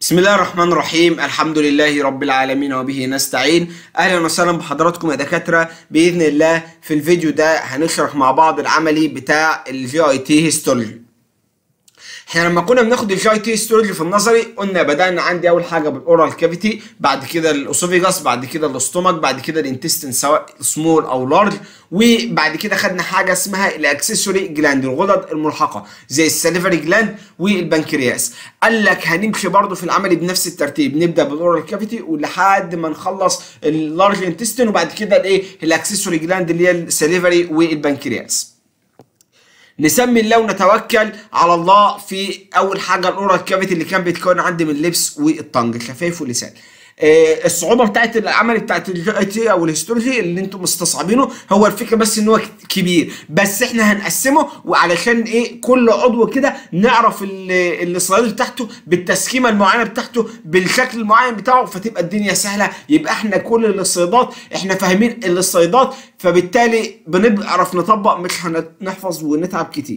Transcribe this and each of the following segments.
بسم الله الرحمن الرحيم الحمد لله رب العالمين وبه نستعين اهلا وسهلا بحضراتكم يا دكاتره باذن الله في الفيديو ده هنشرح مع بعض العملي بتاع الجي اي تي هيستولوجي احنا لما كنا بناخد الجي اي تي هيستولوجي في النظري قلنا بدانا عندي اول حاجه بالاورال كافيتي بعد كده الاسوفيجاس بعد كده الاستومك بعد كده الانتستين سواء سمول او لارج وبعد كده خدنا حاجه اسمها الاكسسوري جلاند الغدد الملحقه زي السليفري جلاند والبنكرياس قال لك هنمشي برضو في العمل بنفس الترتيب نبدا بالاورال كافيتي ولحد ما نخلص اللارج انتستين وبعد كده الايه الاكسسوري جلاند اللي هي السليفري والبنكرياس نسمي الله ونتوكل على الله في اول حاجه الاورال كافيتي اللي كان بيتكون عندي من اللبس والطنج الخفايف واللسان آه الصعوبه بتاعت العمل بتاعت الجي اي تي او الهيستولوجي اللي انتم مستصعبينه هو الفكره بس ان هو كبير بس احنا هنقسمه وعلشان ايه كل عضو كده نعرف السلايد بتاعته بالتسكيمه المعينه بتاعته بالشكل المعين بتاعه فتبقى الدنيا سهله يبقى احنا كل السلايدات احنا فاهمين السلايدات فبالتالي بنعرف نطبق مش هنحفظ ونتعب كتير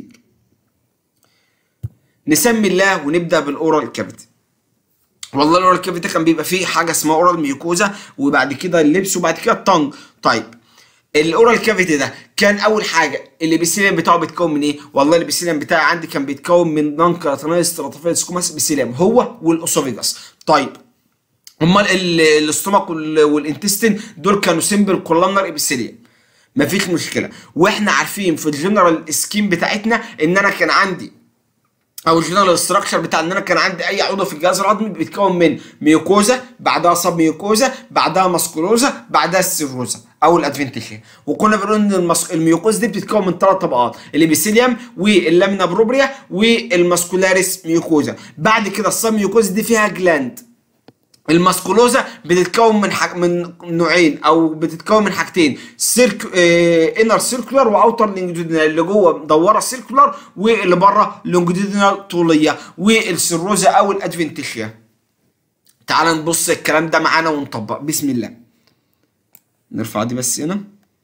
نسمي الله ونبدا بالاورال كافيتي والله الاورال كافيتي كان بيبقى فيه حاجه اسمها اورال ميوكوزا وبعد كده اللبس وبعد كده الطنج طيب الاورال كافيتي ده كان اول حاجه الابيثيليوم بتاعه بيتكون من ايه والله الابيثيليوم بتاعي عندي كان بيتكون من نون كراتينايز ستراتوفيل سكوماس ابيثيليوم هو والاسوفيجاس طيب امال الاستومك والانتستين دول كانوا سيمبل كولامنر ابيثيليوم مفيش مشكله واحنا عارفين في الجنرال سكيم بتاعتنا ان انا كان عندي او الجنرال ستراكشر بتاع ان انا كان عندي اي عضو في الجهاز الهضمي بيتكون من ميوكوزا بعدها صب ميوكوزا بعدها ماسكولوزا بعدها السيروزا او الادفنتيشيا وكنا بنقول ان المس... الميوكوزا دي بتتكون من ثلاث طبقات الابيثيليوم واللامينا بروبريا والماسكولاريس ميوكوزا بعد كده الصب ميوكوزا دي فيها جلاند الماسكولوزا بتتكون من حك... من نوعين او بتتكون من حاجتين سيرك اه... انر سيركولار واوتر لونجيتودينال اللي جوه مدوره سيركولار واللي بره لونجيتودينال طوليه والسيروزا او الادفنتيشيا تعال نبص الكلام ده معانا ونطبق بسم الله نرفع دي بس هنا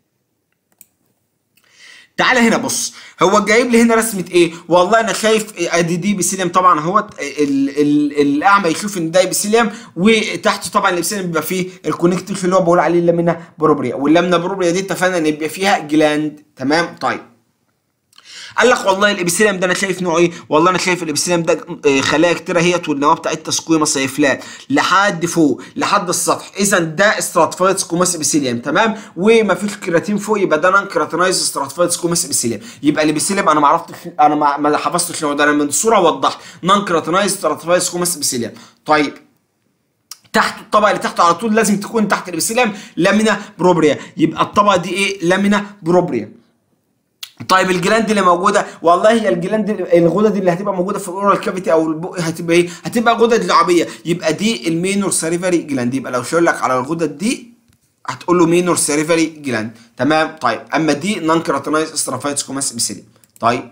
تعالى هنا بص هو جايب لي هنا رسمه ايه والله انا شايف ادي دي بسيليم طبعا اهوت الاعمى يشوف ان ده بسيليم وتحته طبعا البسيليم بيبقى فيه الكونكتيف اللي هو بقول عليه اللامينا بروبريا واللامينا بروبريا دي اتفقنا ان يبقى فيها جلاند تمام طيب قال لك والله الابيثيليوم ده انا شايف نوعه ايه؟ والله انا شايف الابيثيليوم ده خلايا كتيره هيت والنواه بتاعتها سكويما صيفلات لحد فوق لحد السطح اذا ده استراتيفايد سكوماس ابيثيليوم تمام ومفيش كيراتين فوق يبقى ده نان كيراتينايز استراتيفايد سكوماس ابيثيليوم يبقى الابيثيليوم انا ما عرفتش انا ما, ما حفظتش نوعه ده انا من الصوره وضحت نان كيراتينايز استراتيفايد سكوماس ابيثيليوم طيب تحت الطبقه اللي تحت على طول لازم تكون تحت الابيثيليوم لامينا بروبريا يبقى الطبقه دي ايه لامينا بروبريا طيب الجلاند اللي موجوده والله هي الجلاند الغدد اللي هتبقى موجوده في الاورال كافيتي او البق هتبقى ايه؟ هتبقى غدد لعابيه يبقى دي المينور سيريفري جلاند يبقى لو شاور لك على الغدد دي هتقول له مينور سيريفري جلاند تمام طيب اما دي نون كيراتينايز استرافايت سكوماس بسيليم طيب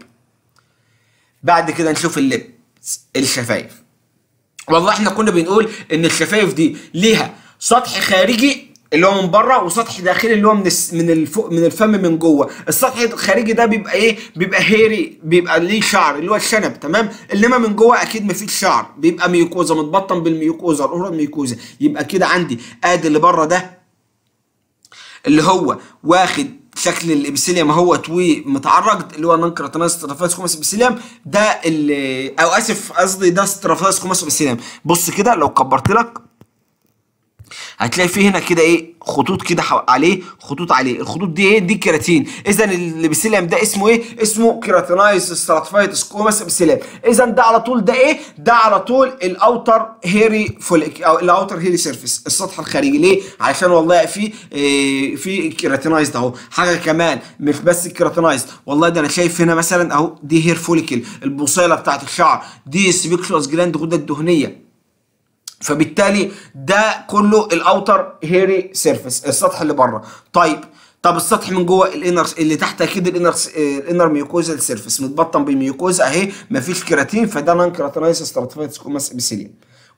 بعد كده نشوف اللبس الشفايف والله احنا كنا بنقول ان الشفايف دي ليها سطح خارجي اللي هو من بره وسطح داخلي اللي هو من من الفوق من الفم من جوه السطح الخارجي ده بيبقى ايه بيبقى هيري بيبقى ليه شعر اللي هو الشنب تمام انما من جوه اكيد مفيش شعر بيبقى ميوكوزا متبطن بالميوكوزا الاورال ميوكوزا يبقى كده عندي ادي اللي بره ده اللي هو واخد شكل الابيثيليوم اهوت ومتعرج اللي هو نون كراتينايز سترافايس كوماس ابيثيليوم ده اللي او اسف قصدي ده سترافايس كوماس ابيثيليوم بص كده لو كبرت لك هتلاقي فيه هنا كده ايه خطوط كده عليه خطوط عليه الخطوط دي ايه دي كيراتين اذا الابيثيليوم ده اسمه ايه اسمه كيراتينايز ستراتيفايد سكوماس ابيثيليوم اذا ده على طول ده ايه ده على طول الاوتر هيري فوليك او الاوتر هيري سيرفيس السطح الخارجي ليه علشان والله في إيه في كيراتينايز اهو حاجه كمان مش بس الكيراتينايز والله ده انا شايف هنا مثلا اهو دي هير فوليكل البصيله بتاعت الشعر دي سبيكلوس جلاند غده الدهنيه فبالتالي ده كله الاوتر هيري سيرفيس السطح اللي بره طيب طب السطح من جوه الانر اللي تحت اكيد الانر الانر ميوكوزا سيرفيس متبطن بميوكوزا اهي مفيش كيراتين فده نون كيراتينايز ستراتيفايد سكوماس ابيثيليوم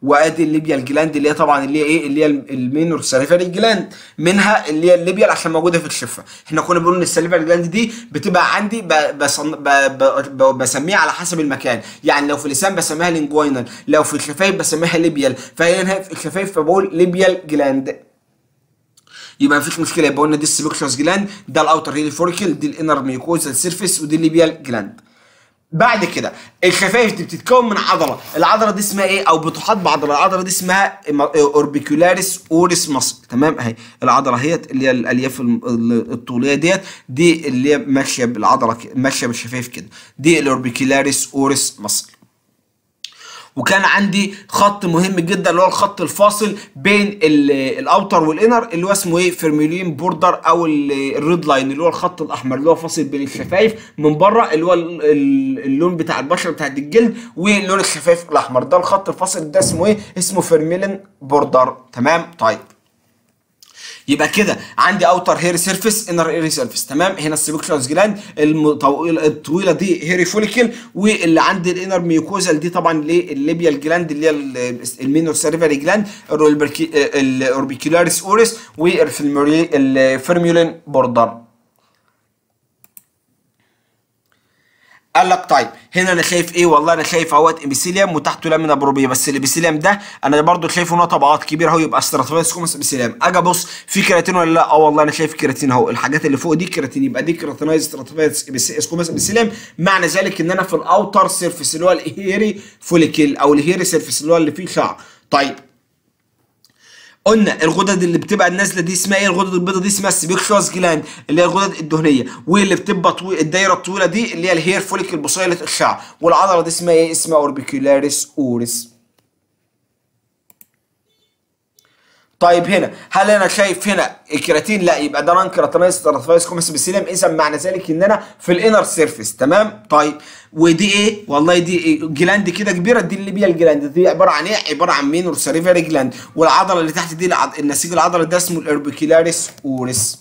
وادي الليبيال جلاند اللي هي طبعا اللي هي ايه اللي هي المينور ساليفري جلاند منها اللي هي الليبيال عشان موجوده في الشفه احنا كنا بنقول ان الساليفري جلاند دي بتبقى عندي ب- بصن... ب... ب... ب... بسميها على حسب المكان يعني لو في اللسان بسميها لينجوينال لو في الشفايف بسميها ليبيال فهي في الشفايف فبقول ليبيال جلاند يبقى مفيش مشكله يبقى قلنا دي السبيكشوس جلاند ده الاوتر هيلي فوريكل دي الانر ميوكوزال سيرفيس ودي الليبيال جلاند بعد كده الشفايف دي بتتكون من عضله العضله دي اسمها ايه او بتحاط بعضله العضله دي اسمها اوربيكولاريس اوريس ماسل تمام اهي العضله اهيت اللي هي الالياف الم- ال- الطوليه ديت دي اللي هي ماشيه بالعضله ك- ماشيه بالشفايف كده دي الاوربيكولاريس اوريس ماسل وكان عندي خط مهم جدا اللي هو الخط الفاصل بين ال- الاوتر والانر اللي هو اسمه ايه فيرميلين بوردر او ال- الريد لاين اللي هو الخط الاحمر اللي هو فاصل بين الشفايف من بره اللي هو ال- ال- اللون بتاع البشره بتاع الجلد ولون الشفايف الاحمر ده الخط الفاصل ده اسمه ايه اسمه فيرميلين بوردر تمام طيب يبقى كده عندي اوتر هيري سيرفيس انر هيري سيرفيس تمام هنا السيبكشوس جلاند المطويله الطويله دي هيري فوليكل واللي عندي الانر ميوكوزال دي طبعا الليبيال جلاند اللي هي ال- المينور سيرفري جلاند الاوربيكولاريس اوريس والفيرميولين بوردر قال لك طيب هنا انا شايف ايه والله انا شايف اهوت ابيثيليوم وتحته لامينا بروبيه بس الابيثيليوم ده انا برضو شايفه ان هو طبقات كبيره اهو يبقى ستراتوفايس كومس ابيثيليوم اجي ابص في كيراتين ولا لا اه والله انا شايف كيراتين اهو الحاجات اللي فوق دي كيراتين يبقى دي كيراتينايز ستراتوفايس كومس ابيثيليوم معنى ذلك ان انا في الاوتر سيرفيس اللي هو الهيري فوليكل او الهيري سيرفيس اللي هو اللي فيه شعر طيب قلنا الغدد اللي بتبقى النازله دي اسمها ايه الغدد البيضاء دي اسمها السبيكشوس جلاند اللي هي الغدد الدهنيه واللي بتبقى طويل الدايره الطويله دي اللي هي الهير فوليكل بصيله الشعر والعضله دي اسمها ايه اسمها اوربيكولاريس اوريس طيب هنا هل انا شايف هنا الكيراتين لا يبقى ده نان كيراتينايز ستراتيفايس كومس بسيلم اذا معنى ذلك ان انا في الانر سيرفيس تمام طيب ودي ايه والله دي إيه؟ جلاند كده كبيره دي اللي بيها الجلاند دي عباره عن ايه عباره عن مينور سيريفري جلاند والعضله اللي تحت دي العض... النسيج العضله ده اسمه الاوربيكولاريس اوريس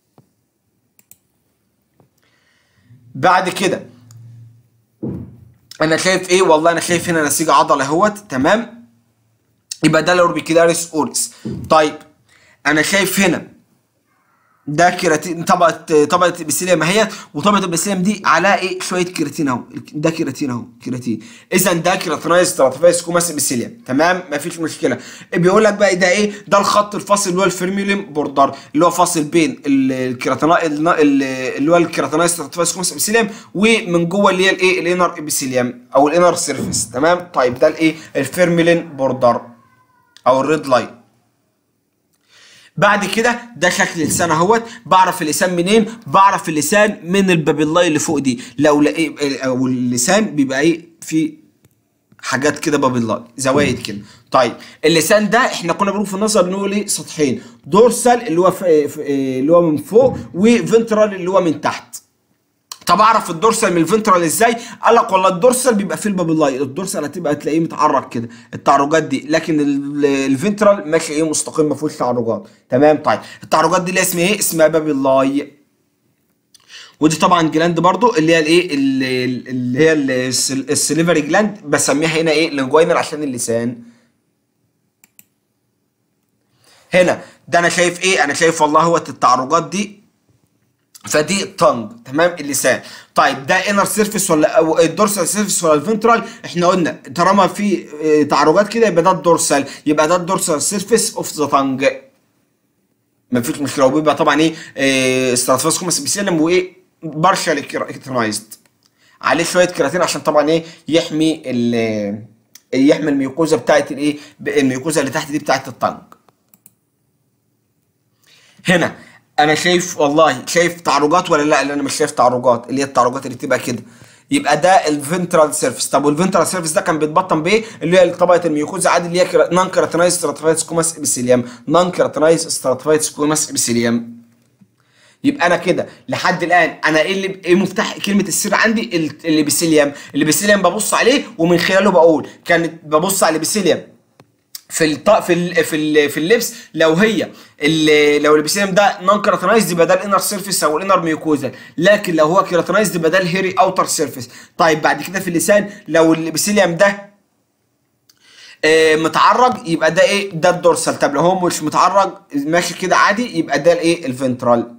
بعد كده انا شايف ايه والله انا شايف هنا نسيج عضله اهوت تمام يبقى ده الاوربيكولاريس اوريس طيب انا شايف هنا ده كيراتين طبقه طبقه البسيليوم اهيت وطبقه البسيليوم دي عليها ايه شويه كيراتين اهو ده كيراتين اهو كيراتين اذا ده كيراتينايز ستراتيفايس كوماس ابيثيليوم تمام مفيش مشكله بيقول لك بقى ده ايه ده الخط الفاصل اللي هو الفيرميولين بوردر اللي هو فاصل بين الكيراتينا اللي هو الكيراتينايز ستراتيفايس كوماس ابيثيليوم ومن جوه اللي هي الايه الانر ابيثيليوم او الانر سيرفيس تمام طيب ده الايه الفيرميولين بوردر او الريد لاين بعد كده ده شكل اللسان اهوت بعرف اللسان منين بعرف اللسان من البابيلاي اللي فوق دي لو لقيت او اللسان بيبقى ايه في حاجات كده بابيلاي زوايد كده طيب اللسان ده احنا كنا بنقول في النظر نقول ايه سطحين دورسال اللي هو في في- اللي هو من فوق وفنترال اللي هو من تحت طب اعرف الدورسال من الفنترال ازاي؟ قال لك والله الدورسال بيبقى فيه البابيلاي، الدورسال هتبقى تلاقيه متعرج كده التعرجات دي، لكن ال- الفنترال ماشي ايه مستقيم ما فيهوش تعرجات، تمام طيب، التعرجات دي اللي اسمها ايه؟ اسمها بابيلاي. ودي طبعا جلاند برضو اللي هي الايه اللي اللي هي الس- السليفري جلاند بسميها هنا ايه لينجوينال عشان اللسان. هنا ده انا شايف ايه؟ انا شايف والله هو التعرجات دي فدي التنج تمام اللسان طيب ده انر سيرفيس ولا او الدورسال سيرفيس ولا الفنترال احنا قلنا طالما في اه، تعرجات كده يبقى ده الدورسال يبقى ده الدورسال سيرفيس اوف ذا تانج مفيش مشكله وبيبقى طبعا ايه ستراتيفاس كومس بيسلم وايه بارشال كيراتينايزد عليه شويه كيراتين عشان طبعا ايه يحمي ال يحمي الميوكوزا بتاعت الايه الميوكوزا اللي تحت دي بتاعت التانج هنا انا شايف والله شايف تعرجات ولا لا اللي انا مش شايف تعرجات اللي هي التعرجات اللي بتبقى كده يبقى ده الفنترال سيرفيس طب والفنترال سيرفيس ده كان بيتبطن بايه اللي هي طبقه الميوكوزا عادي اللي هي نون كيراتينايز ستراتيفايتس كوماس ابيثيليوم نون كيراتينايز ستراتيفايتس كوماس ابيثيليوم يبقى انا كده لحد الان انا ايه اللي ايه مفتاح كلمه السر عندي ال- الابيثيليوم الابيثيليوم ببص عليه ومن خلاله بقول كانت ببص على الابيثيليوم في الط... في ال... في ال... في اللبس لو هي ال... لو الابيثيليوم ده نون كيراتينايزد يبقى ده الانر سيرفيس او الانر ميوكوزا لكن لو هو كيراتينايزد يبقى ده الهيري اوتر سيرفيس طيب بعد كده في اللسان لو الابيثيليوم ده آه متعرج يبقى ده ايه ده الدورسال طب لو هو مش متعرج ماشي كده عادي يبقى ده الايه الفنترال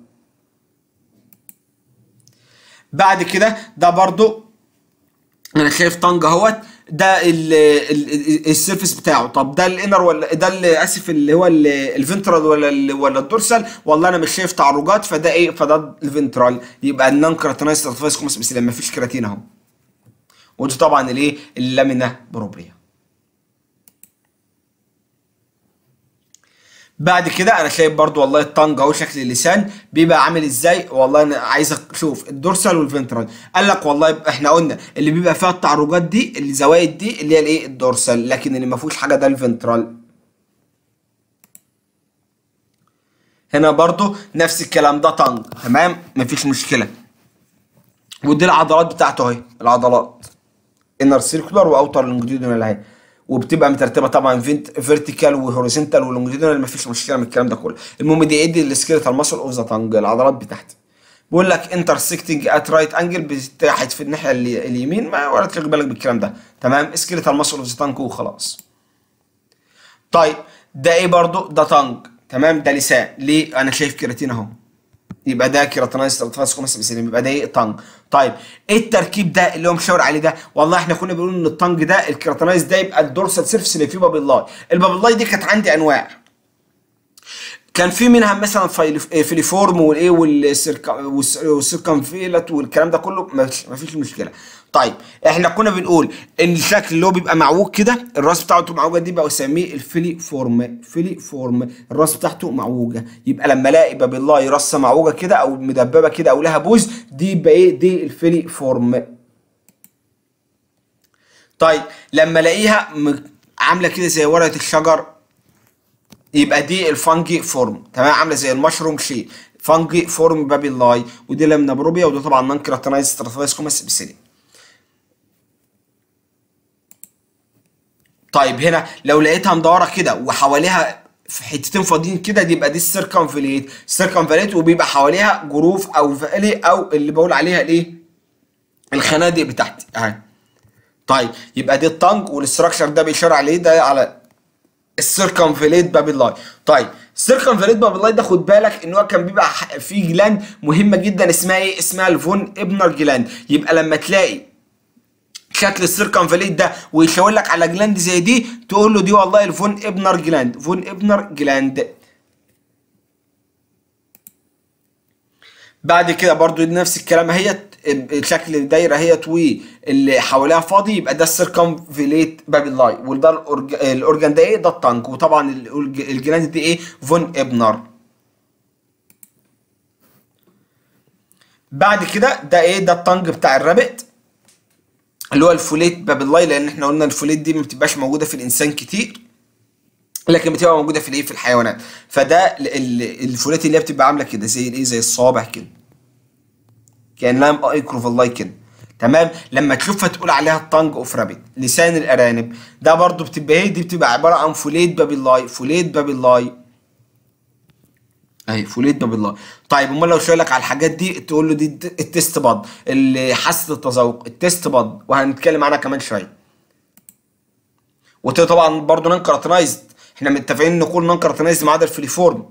بعد كده ده برضو انا شايف طنج اهوت ده ال- ال- ال- السيرفيس بتاعه طب ده الانر ولا ده اللي اسف اللي هو ال- الفنترال ولا ال- ولا الدورسال والله انا مش شايف تعرجات فده ايه فده الفنترال يبقى النون كراتينايز ستراتيفايس كومس بسلام مفيش كراتين اهو ودي طبعا الايه اللامينا بروبريا بعد كده انا شايف برضو والله الطنج اهو شكل اللسان بيبقى عامل ازاي والله انا عايز اشوف الدورسال والفنترال قال لك والله احنا قلنا اللي بيبقى فيها التعرجات دي الزوايد دي اللي هي الايه الدورسال لكن اللي ما فيهوش حاجه ده الفنترال هنا برضو نفس الكلام ده طنج تمام مفيش مشكله ودي العضلات بتاعته اهي العضلات انر سيركولار واوتر لونجيتودينال اهي وبتبقى مترتبه طبعا فيرتيكال وهوريزونتال ولونجيتودينال مفيش مشكله من الكلام ده كله المهم دي ادي السكيلتال ماسل اوف ذا تانج العضلات بتاعتي بيقول لك انترسكتنج ات رايت انجل بتحت في الناحيه اللي- اليمين ما ولا تشغل بالك بالكلام ده تمام سكيلتال ماسل اوف ذا تانج وخلاص طيب ده ايه برضو ده تانج تمام ده لسان ليه انا شايف كيراتين اهو يبقى ده كيراتينايز ستراتيفايس كومس بسلم يبقى ده ايه طنج طيب ايه التركيب ده اللي هو مشاور عليه ده والله احنا كنا بنقول ان الطنج ده الكيراتينايز ده يبقى الدورسال سيرفس اللي فيه بابلاي البابلاي دي كانت عندي انواع كان في منها مثلا فايل- فيليفورم والايه والسيركمفيلت والكلام ده كله مفيش مفيش مشكله طيب احنا كنا بنقول ان الشكل اللي هو بيبقى معوج كده الراس بتاعته معوجه دي بقى بسميه الفيلي فورم فيلي فورم الراس بتاعته معوجه يبقى لما الاقي بابلاي راسه معوجه كده او مدببه كده او لها بوز دي يبقى ايه دي الفيلي فورم طيب لما الاقيها م- عامله كده زي ورقه الشجر يبقى دي الفانجي فورم تمام عامله زي المشروم شيء فانجي فورم بابيلاي ودي لامنا بروبيا وده طبعا نون كراتينايز ستراتيفايس كومس بسيلي طيب هنا لو لقيتها مدوره كده وحواليها في حتتين فاضيين كده دي يبقى دي السيركمفليت السيركمفليت وبيبقى حواليها جروف او فالي او اللي بقول عليها الايه الخنادق بتاعتي اهي طيب يبقى دي الطنج والاستراكشر ده بيشار عليه ده على السيركمفليت بابيلاي طيب السيركمفليت بابيلاي ده خد بالك ان هو كان بيبقى ح- فيه جلاند مهمه جدا اسمها ايه اسمها الفون ابنر جلاند يبقى لما تلاقي شكل السيركمفليت ده ويشاور لك على جلاند زي دي تقول له دي والله الفون ابنر جلاند فون ابنر جلاند بعد كده برضو نفس الكلام اهيت شكل الدايره اهيت واللي حواليها فاضي يبقى ده السيركمفليت بابيلاي وده الأورج- الاورجان ده ايه ده الطنك وطبعا الأورج- الجلاند دي ايه فون ابنر بعد كده ده ايه ده الطنج بتاع الرابط اللي هو الفوليت بابيلاي لان احنا قلنا الفوليت دي ما بتبقاش موجوده في الانسان كتير لكن بتبقى موجوده في الايه في الحيوانات فده ال- ال- الفوليت اللي هي بتبقى عامله كده زي الايه زي الصوابع كده كانها مايكروفلاي كده تمام لما تشوفها تقول عليها الطنج اوف رابيت لسان الارانب ده برضو بتبقى ايه دي بتبقى عباره عن فوليت بابيلاي فوليت بابيلاي اهي فوليت بابيلاي طيب امال لو شايل لك على الحاجات دي تقول له دي الت- التست باد اللي حاسه التذوق التست باد وهنتكلم عنها كمان شويه وده طبعا برضو نون كارتنايزد احنا متفقين ان كل نون كارتنايزد ما عدا الفيليفورم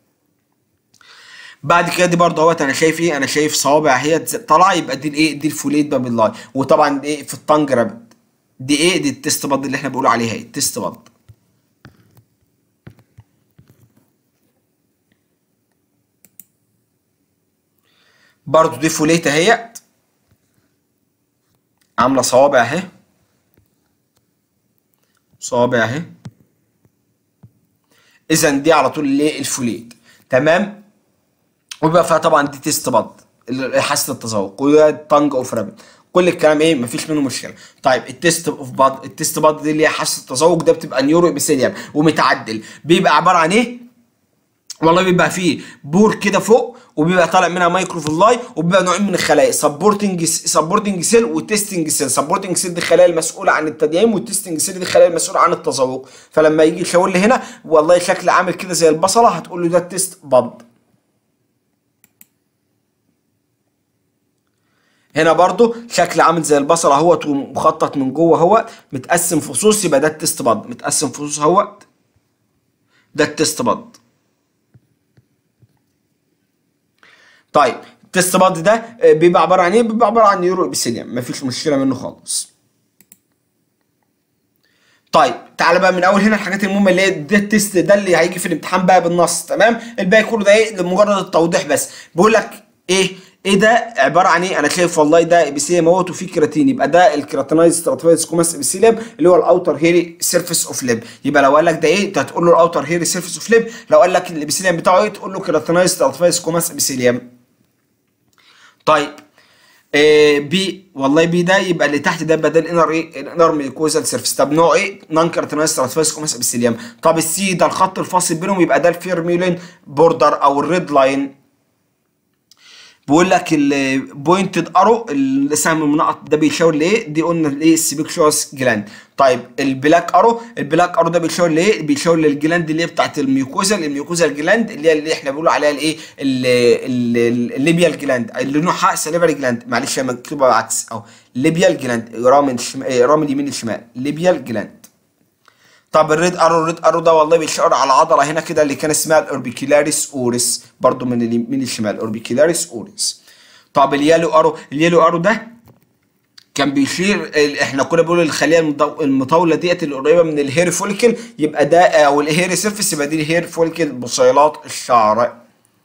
بعد كده دي برضه اهوت انا شايف ايه انا شايف صوابع هي تز- طالعه يبقى دي الايه دي الفوليت بابيلاي وطبعا دي ايه في الطنج رابط دي ايه دي التست باد اللي احنا بنقول عليها ايه التست باد برضه دي فوليت اهيت عامله صوابع اهي صوابع اهي اذا دي على طول الايه الفوليت تمام وبيبقى فيها طبعا دي تيست باد اللي حاسه التذوق وده تانج اوف رابت كل الكلام ايه مفيش منه مشكله طيب التيست اوف باد التيست باد دي اللي هي حاسه التذوق ده بتبقى نيورو ابيثيليوم ومتعدل بيبقى عباره عن ايه والله بيبقى فيه بور كده فوق وبيبقى طالع منها مايكروفلاي وبيبقى نوعين من الخلايا سبورتنج سبورتنج سيل وتيستنج سيل سبورتنج سيل دي الخلايا المسؤوله عن التدعيم والتيستنج سيل دي الخلايا المسؤوله عن التذوق فلما يجي يشاور لي هنا والله شكل عامل كده زي البصله هتقول له ده التيست باد هنا برضو شكل عامل زي البصل اهوت ومخطط من جوه اهوت متقسم فصوص يبقى ده التست باد متقسم فصوص اهوت ده التست باد طيب التست باد ده آه، بيبقى عباره عن ايه بيبقى عباره عن نيورو ابيثيليوم مفيش مشكله منه خالص طيب تعالى بقى من اول هنا الحاجات المهمه اللي هي ده التست ده اللي هيجي في الامتحان بقى بالنص تمام الباقي كله ده ايه لمجرد التوضيح بس بيقول لك ايه ايه ده عباره عن ايه انا شايف والله ده ابيثيليوم اهوت وفيه كيراتين يبقى ده الكيراتينايز ستراتيفايز كوماس ابيثيليوم اللي هو الاوتر هيري سيرفيس اوف ليب يبقى لو قال لك ده ايه انت هتقول له الاوتر هيري سيرفيس اوف ليب لو قال لك الابيثيليوم بتاعه ايه تقول له كيراتينايز ستراتيفايز كوماس ابيثيليوم طيب آه بي والله بي ده يبقى اللي تحت ده بدل انر ايه الانر ميكوزال سيرفيس طب نوع ايه نون كارتينايز ستراتيفايز كوماس ابيثيليوم طب السي ده الخط الفاصل بينهم يبقى ده الفيرميولين بوردر او الريد لاين بيقول لك البوينتد ارو السهم المنقط ده بيشاور لايه دي قلنا الايه السبيكشوس جلاند طيب البلاك ارو البلاك ارو ده بيشاور لايه بيشاور للجلاند اللي هي بتاعت الميوكوزا الميوكوزا جلاند اللي هي اللي احنا بنقول عليها الايه ال- ال- الليبيال جلاند اللي نوعها سليفري جلاند معلش هي مكتوبه بعكس اهو ليبيال جلاند رامي الشمال رامي اليمين الشمال ليبيال جلاند طب الريد ارو الريد ارو ده والله بيشاور على عضله هنا كده اللي كان اسمها الاوربيكولاريس اوريس برضو من اليمين الشمال اوربيكولاريس اوريس طب اليالو ارو اليالو ارو ده كان بيشير ال- احنا كنا بنقول الخليه المضو- المطوله ديت اللي قريبه من الهير فوليكل يبقى ده او الهير سيرفيس يبقى دي الهير فوليكل بصيلات الشعر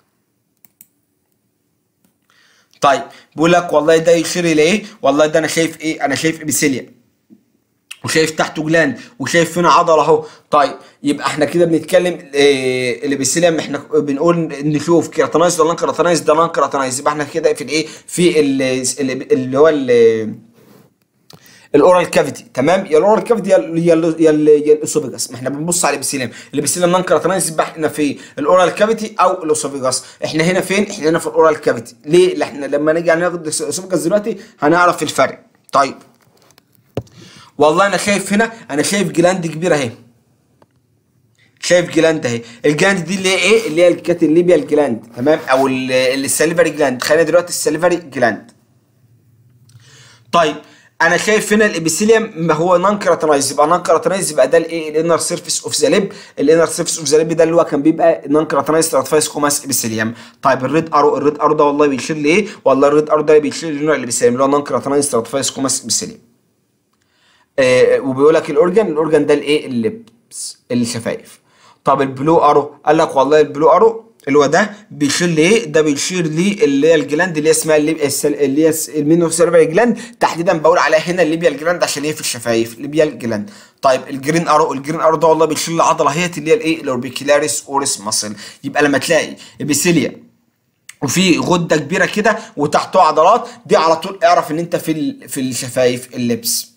طيب بيقول لك والله ده يشير الى ايه والله ده انا شايف ايه انا شايف ابيثيليا وشايف تحته جلاند وشايف فينا عضله اهو طيب يبقى احنا كده بنتكلم إيه الابيثيليوم احنا بنقول نشوف كيراتينايز ولا نون كيراتينايز ده نون كيراتينايز يبقى احنا كده في الايه في ال- ال- اللي هو ال- الاورال كافيتي تمام يا الاورال كافيتي يا ال- يا ال- يا ال- يا الاسوفيجاس ما احنا بنبص على الابيثيليوم الابيثيليوم نون كيراتينايز يبقى احنا في الاورال كافيتي او الاسوفيجاس احنا هنا فين احنا هنا في الاورال كافيتي ليه لأ احنا لما نيجي ناخد الاسوفيجاس دلوقتي هنعرف الفرق طيب والله انا شايف هنا انا شايف جلاند كبيره اهي شايف جلاند اهي الجلاند دي اللي هي ايه اللي هي الكاتيليبيا الجلاند تمام او ال- السليفري جلاند خلينا دلوقتي السليفري جلاند طيب انا شايف هنا الابيثيليوم ما هو نون كيراتينايز يبقى نون كيراتينايز يبقى ده الايه الانر سيرفيس اوف ذا ليب الانر سيرفيس اوف ذا ليب ده اللي هو كان بيبقى نون كيراتينايز ستراتيفايز كوماس ابيثيليوم طيب الريد ارو الريد ارو ده والله بيشير لايه والله الريد ارو ده بيشير لنوع الابيثيليوم اللي هو نون كيراتينايز ستراتيفايز كوماس ابيثيليوم آه وبيقول لك الاورجن الاورجن ده الايه اللبس الشفايف طب البلو ارو قال لك والله البلو ارو اللي هو ده بيشير لايه ده بيشير لي اللي هي الجلاند اللي هي اسمها اللي, السل... اللي هي المينو سيرفري جلاند تحديدا بقول عليها هنا الليبيا الجلاند عشان هي في الشفايف ليبيا الجلاند طيب الجرين ارو الجرين ارو ده والله بيشير لعضله هي اللي هي الايه الاوربيكولاريس اوريس ماسل يبقى لما تلاقي ابيثيليا وفي غده كبيره كده وتحته عضلات دي على طول اعرف ان انت في ال... في الشفايف اللبس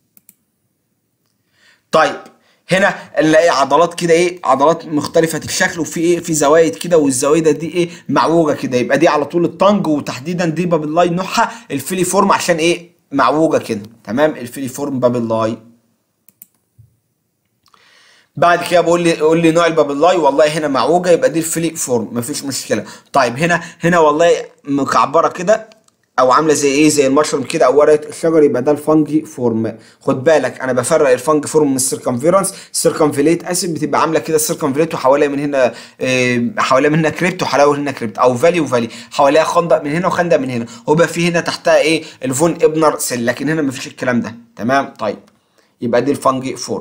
طيب هنا نلاقي عضلات كده ايه عضلات مختلفة الشكل وفي ايه في زوايد كده والزوايد دي ايه معوجة كده يبقى دي على طول الطنج وتحديدا دي بابلاي نوعها الفيلي فورم عشان ايه معوجة كده تمام الفيلي فورم بابلاي بعد كده بقول لي قول لي نوع البابلاي والله هنا معوجة يبقى دي الفيلي فورم مفيش مشكلة طيب هنا هنا والله مكعبرة كده او عامله زي ايه زي المشروم كده او ورقه الشجر يبقى ده الفانجي فورم خد بالك انا بفرق الفانجي فورم من السيركمفيرنس السيركمفيليت اسيد بتبقى عامله كده السيركمفيليت وحواليها من هنا إيه حواليها من هنا كريبت وحواليها من هنا كريبت او فالي وفالي حواليها خندق من هنا وخندق من هنا ويبقى في هنا تحتها ايه الفون ابنر سيل لكن هنا مفيش الكلام ده تمام طيب يبقى دي الفانجي فورم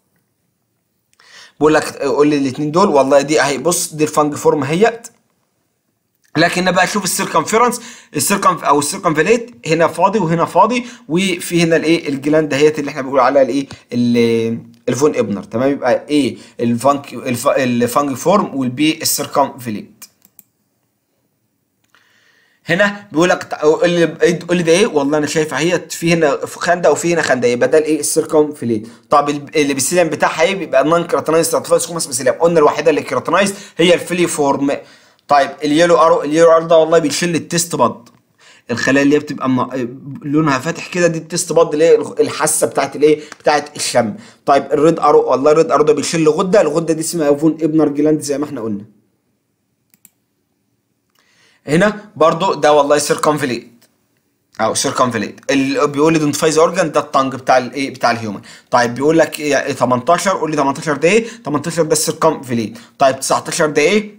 بقول لك قول لي الاثنين دول والله دي اهي بص دي الفانجي فورم اهيت لكن بقى شوف السيركمفيرنس السيركم او السيركمفيليت هنا فاضي وهنا فاضي وفي هنا الايه الجلاند دهيت اللي احنا بنقول عليها الايه ال- الفون ابنر تمام يبقى ايه الفانك الف- الفانج فورم والبي السيركمفيليت هنا بيقول لك تع- قول لي قول لي ده ايه والله انا شايف اهيت في هنا خندق وفي هنا خندق يبقى ده الايه السيركمفيليت طب ال- اللي بالسيليم بتاعها ايه بيبقى نون كراتينايز ستراتيفايز كوماس بسيليم قلنا الوحيده اللي كراتينايز هي الفيلي فورم طيب اليلو ارو اليلو ارو ده والله بيشيل التيست باد الخلايا اللي هي بتبقى م- لونها فاتح كده دي التيست باد اللي هي الحاسه بتاعت الايه بتاعت الشم طيب الريد ارو والله الريد ارو ده بيشيل غده الغده دي اسمها فون ابنر جلاند زي ما احنا قلنا هنا برضو ده والله سيركمفليت او سيركمفليت بيقول لي دنتفايز اورجان ده الطنج بتاع الايه بتاع الهيومن طيب بيقول لك إيه 18 قول لي 18 ده ايه 18 ده السيركمفليت طيب 19 ده ايه